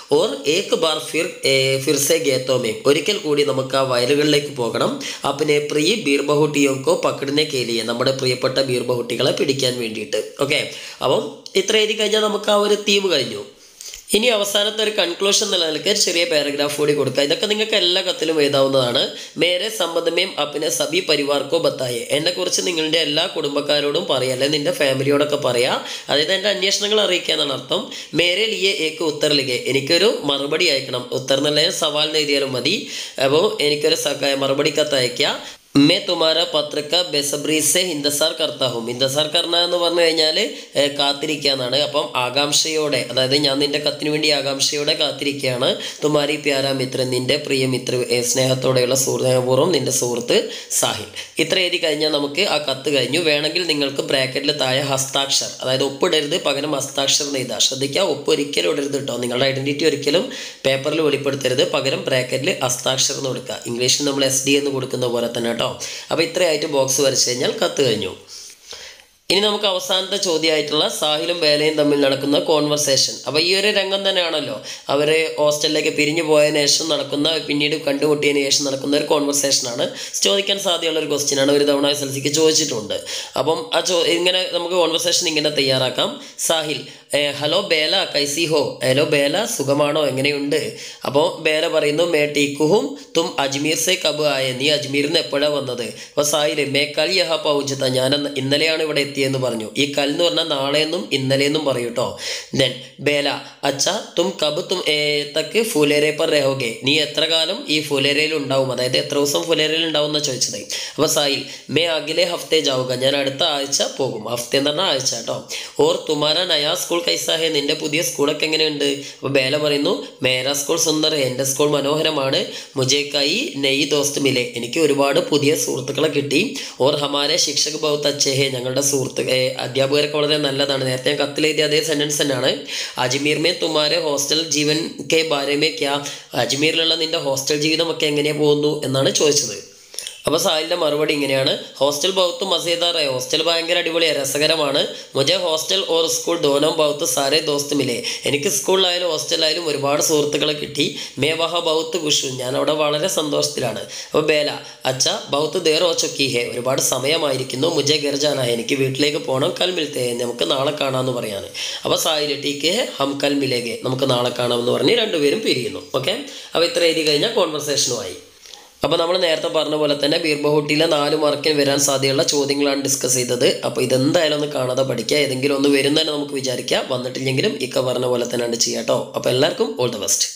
A: ഓർ ഏക് ബാർ ഫിർ ഏ, ഫിർസെ ഗേത്തോമേ ഒരിക്കൽ കൂടി നമുക്ക് ആ വയലുകളിലേക്ക് പോകണം അപ്പിനെ പ്രിയ ബീർബഹുട്ടിയോക്കോ പക്കടിനെ കേലിയെ നമ്മുടെ പ്രിയപ്പെട്ട ബീർബഹുട്ടികളെ പിടിക്കാൻ വേണ്ടിയിട്ട് ഓക്കെ അപ്പം ഇത്ര എഴുതി കഴിഞ്ഞാൽ നമുക്ക് ആ ഒരു തീം കഴിഞ്ഞു ഇനി അവസാനത്തെ ഒരു കൺക്ലൂഷൻ നിലനിൽക്ക് ചെറിയ പാരഗ്രാഫ് കൂടി കൊടുക്കുക ഇതൊക്കെ നിങ്ങൾക്ക് എല്ലാ കത്തിലും എഴുതാവുന്നതാണ് മേരെ സംബന്ധമേം അപ്പിനെ സബി പരിവാർക്കോ ബത്തായെ എന്നെ കുറിച്ച് നിങ്ങളുടെ എല്ലാ കുടുംബക്കാരോടും പറയാം അല്ലെങ്കിൽ നിന്റെ ഫാമിലിയോടൊക്കെ പറയാം അതായത് എൻ്റെ അന്വേഷണങ്ങൾ അറിയിക്കുക എന്നാണ് അർത്ഥം മേരെ ലിയെ ഏക്ക് ഉത്തർ ലിഖെ എനിക്കൊരു മറുപടി അയക്കണം ഉത്തർ എന്നുള്ള സവാലിന് എഴുതിയാലും മതി അപ്പോൾ എനിക്കൊരു സക- മറുപടി കത്ത് അയക്കുക മേ തുമാര പത്രിക ബെസബ്രി സെ ഹിന്ദസാർ കർത്താ ഹും ഹിന്ദസാർ കർണ എന്ന് പറഞ്ഞു കഴിഞ്ഞാൽ കാത്തിരിക്കുക എന്നാണ് അപ്പം ആകാംക്ഷയോടെ അതായത് ഞാൻ നിന്റെ കത്തിന് വേണ്ടി ആകാംക്ഷയോടെ കാത്തിരിക്കുകയാണ് തുമാരി പ്യാര മിത്രൻ നിന്റെ പ്രിയ മിത്ര ഏ, സ്നേഹത്തോടെയുള്ള സുഹൃത്പൂർവ്വം നിന്റെ സുഹൃത്ത് സാഹിൽ ഇത്ര എഴുതി കഴിഞ്ഞാൽ നമുക്ക് ആ കത്ത് കഴിഞ്ഞു വേണമെങ്കിൽ നിങ്ങൾക്ക് ബ്രാക്കറ്റിൽ താഴെ ഹസ്താക്ഷർ അതായത് ഒപ്പിടരുത് പകരം ഹസ്താക്ഷരം എന്ന് എഴുതുക ശ്രദ്ധിക്കുക ഒപ്പ് ഒരിക്കലും ഇടരുത് കേട്ടോ നിങ്ങളുടെ ഐഡന്റിറ്റി ഒരിക്കലും പേപ്പറിൽ വെളിപ്പെടുത്തരുത് പകരം ബ്രാക്കറ്റിൽ ഹസ്താക്ഷരം എന്ന് കൊടുക്കുക ഇംഗ്ലീഷിൽ നമ്മൾ എസ് ഡി എന്ന് കൊടുക്കുന്ന പോലെ തന്നെ കേട്ടോ അപ്പോൾ ഇത്രയായിട്ട് ബോക്സ് വരച്ച് കഴിഞ്ഞാൽ കത്ത് കഴിഞ്ഞു ഇനി നമുക്ക് അവസാനത്തെ ചോദ്യമായിട്ടുള്ള സാഹിലും വേലയും തമ്മിൽ നടക്കുന്ന കോൺവെർസേഷൻ അപ്പോൾ ഈ ഒരു രംഗം തന്നെയാണല്ലോ അവർ ഹോസ്റ്റലിലേക്ക് പിരിഞ്ഞു പോയതിനു ശേഷം നടക്കുന്ന പിന്നീട് കണ്ടുമുട്ടിയതിനു ശേഷം നടക്കുന്ന ഒരു കോൺവെർസേഷനാണ് ചോദിക്കാൻ സാധ്യതയുള്ള ഒരു ക്വസ്റ്റ്യൻ ആണ് ഒരു തവണ എസ് എൽ സിക്ക് ചോദിച്ചിട്ടുണ്ട് അപ്പം ആ ചോ ഇങ്ങനെ നമുക്ക് കോൺവെർസേഷൻ ഇങ്ങനെ തയ്യാറാക്കാം സാഹിൽ ഏ, ഹലോ ബേല കൈസി ഹോ ഹലോ ബേല സുഖമാണോ എങ്ങനെയുണ്ട് അപ്പോൾ ബേല പറയുന്നു മേ ടീക്കുഹും തും അജ്മീർ സെ കബ് ആയ നീ അജ്മീരിൽ നിന്ന് എപ്പോഴാണ് വന്നത് അപ്പോൾ സാഹിൽ മേ കൽ യഹ പൗഞ്ചത്ത ഞാൻ അന്ന് ഇന്നലെയാണ് ഇവിടെ എത്തിയെന്ന് പറഞ്ഞു ഈ കൽ എന്ന് പറഞ്ഞാൽ നാളെയെന്നും ഇന്നലെയെന്നും പറയൂ കേട്ടോ ദെൻ ബേല അച്ഛ തും കബ് തും ഏ, തക്ക് ഫുലേരെ പർ രഹോഗെ നീ എത്ര കാലം ഈ ഫുലേരയിൽ ഉണ്ടാവും അതായത് എത്ര ദിവസം ഫുലേരയിൽ ഉണ്ടാവും എന്നാണ് ചോദിച്ചത് അപ്പോൾ സാഹിൽ മേ അഖിലെ ഹഫ്തെ ജാവുക ഞാൻ അടുത്ത ആഴ്ച പോകും ഹഫ്തെ എന്ന് പറഞ്ഞാൽ ആഴ്ച കേട്ടോ ഓർ തുമാര നയാ സ്കൂൾ കൈസാഹെ നിന്റെ പുതിയ സ്കൂളൊക്കെ എങ്ങനെയുണ്ട് അപ്പോൾ ബേല പറയുന്നു മേരാ സ്കൂൾ സുന്ദർ എൻ്റെ സ്കൂൾ മനോഹരമാണ് മുജേക്കായി നെയ് ദോസ്ത് മിലെ എനിക്ക് ഒരുപാട് പുതിയ സുഹൃത്തുക്കളെ കിട്ടി ഓർ ഹമാരെ ശിക്ഷക് ബഹുത്ത് അച്ഛേ ഞങ്ങളുടെ സുഹൃത്ത് ഏ, അധ്യാപകരൊക്കെ വളരെ നല്ലതാണ് നേരത്തെ ഞാൻ കത്തിലെഴുതിയ അതേ സെൻറ്റൻസ് തന്നെയാണ് അജ്മീർ മേ തുമാരെ ഹോസ്റ്റൽ ജീവൻ കെ ബാരമേ ക്യാ അജ്മീറിലുള്ള നിന്റെ ഹോസ്റ്റൽ ജീവിതമൊക്കെ എങ്ങനെയാ പോകുന്നു എന്നാണ് ചോദിച്ചത് അപ്പോൾ സാഹിലിൻ്റെ മറുപടി ഇങ്ങനെയാണ് ഹോസ്റ്റൽ ബൗത്ത് മസേദാർ ഹോസ്റ്റൽ ഭയങ്കര അടിപൊളിയാണ് രസകരമാണ് മുജെ ഹോസ്റ്റൽ ഓർ സ്കൂൾ ദോനം ബൗത്ത് സാരേ ദോസ്ത് മിലേ എനിക്ക് സ്കൂളിലായാലും ഹോസ്റ്റലിലായാലും ഒരുപാട് സുഹൃത്തുക്കളെ കിട്ടി മേ വഹ ബൗത്ത് ഖുഷു ഞാൻ അവിടെ വളരെ സന്തോഷത്തിലാണ് അപ്പോൾ ബേല അച്ഛ ബൗത്ത് ദേർ ഓ ചൊക്കി ഹേ ഒരുപാട് സമയമായിരിക്കുന്നു മുജെ ഗർജാന എനിക്ക് വീട്ടിലേക്ക് പോകണം കൽ മിൽത്തേ നമുക്ക് നാളെ കാണാമെന്ന് പറയാണ് അപ്പോൾ സാഹിൽ ടീക്ക് ഹേ ഹം കൽ മിലേഗെ നമുക്ക് നാളെ കാണാമെന്ന് പറഞ്ഞ് രണ്ടുപേരും പിരിയുന്നു ഓക്കെ അപ്പോൾ ഇത്ര എഴുതി കഴിഞ്ഞാൽ കോൺവെർസേഷനുമായി അപ്പോൾ നമ്മൾ നേരത്തെ പറഞ്ഞ പോലെ തന്നെ ബീർബഹുട്ടിയിലെ നാല് മാർക്കിന് വരാൻ സാധ്യതയുള്ള ചോദ്യങ്ങളാണ് ഡിസ്കസ് ചെയ്തത് അപ്പോൾ ഇതെന്തായാലും ഒന്ന് കാണാതെ പഠിക്കുക ഏതെങ്കിലും ഒന്ന് വരും തന്നെ നമുക്ക് വിചാരിക്കാം വന്നിട്ടില്ലെങ്കിലും ഇക്ക പറഞ്ഞ പോലെ തന്നെ ചെയ്യാം കേട്ടോ അപ്പോൾ എല്ലാവർക്കും ഓൾ ദ ബെസ്റ്റ്